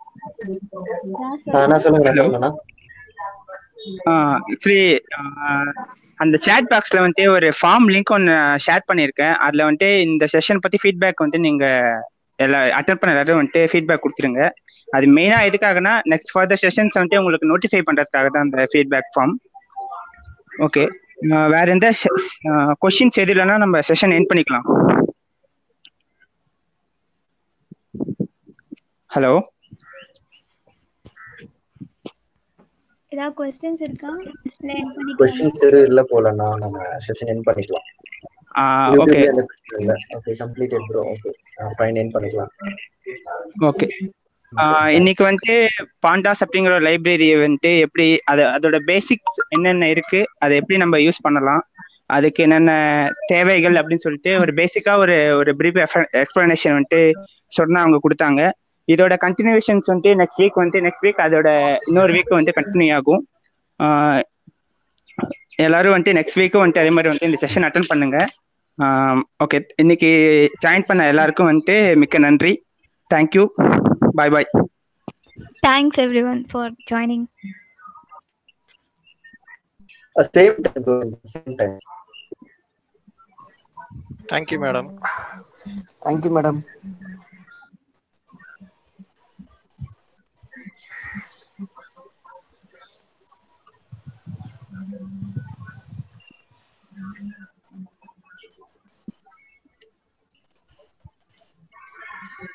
ஆ நான் சொல்லுங்க நான் சொல்லுங்கண்ணா ஆக்சுவலி அந்த சேட் பாக்ஸ்ல வந்துட்டு ஒரு ஃபார்ம் லிங்க் ஒன்று ஷேர் பண்ணியிருக்கேன் அதில் வந்துட்டு இந்த செஷன் பற்றி ஃபீட்பேக் வந்து நீங்கள் எல்லா அட்டன் பண்ண எல்லாரும் வந்துட்டு ஃபீட்பேக் கொடுத்துருங்க அது மெயினாக எதுக்காகனா நெக்ஸ்ட் ஃபர்தர் செஷன்ஸ் வந்துட்டு உங்களுக்கு நோட்டிஃபை பண்ணுறதுக்காக தான் அந்த ஃபீட்பேக் ஃபார்ம் ஓகே வேற எந்த கொஷின்ஸ் எது இல்லைன்னா நம்ம செஷன் என் பண்ணிக்கலாம் ஹலோ ஏதாவது கொஸ்டின்ஸ் இருக்கா இல்ல end பண்ணிக்கலாமா? கொஸ்டின்ஸ் எதுவும் இல்ல போலண்ணா நம்ம செஷன் என் பண்ணிக்கலாம் ஓகே யூடியூப்ல எந்த question இல்ல okay completed bro okay fine end பண்ணிக்கலாம் ஓகே இன்னைக்கு வந்துட்டு பாண்டாஸ் அப்படிங்கிற ஒரு லைப்ரரி வந்துட்டு எப்படி அது அதோட பேசிக்ஸ் என்னென்ன இருக்கு அதை எப்படி நம்ம யூஸ் பண்ணலாம் அதுக்கு என்னென்ன தேவைகள் அப்படின்னு சொல்லிட்டு ஒரு பேசிக்கா ஒரு ஒரு பிரீஃப் எக்ஸ்பிளனேஷன் வந்துட்டு சொன்னா அவங்க கொடுத்தாங்க இதோட கண்டினியூஷன்ஸ் வந்துட்டு நெக்ஸ்ட் வீக் வந்துட்டு நெக்ஸ்ட் வீக் அதோட இன்னொரு வீக் வந்து கண்டினியூ ஆகும் ஆஹ் எல்லாரும் வந்துட்டு நெக்ஸ்ட் வீக்கும் வந்துட்டு அதே மாதிரி வந்துட்டு இந்த செஷன் அட்டன் பண்ணுங்க ஓகே இன்னைக்கு ஜாயின் பண்ண எல்லாருக்கும் வந்துட்டு மிக்க நன்றி thank you bye bye Thanks everyone for joining. Same time same time thank you madam thank you madam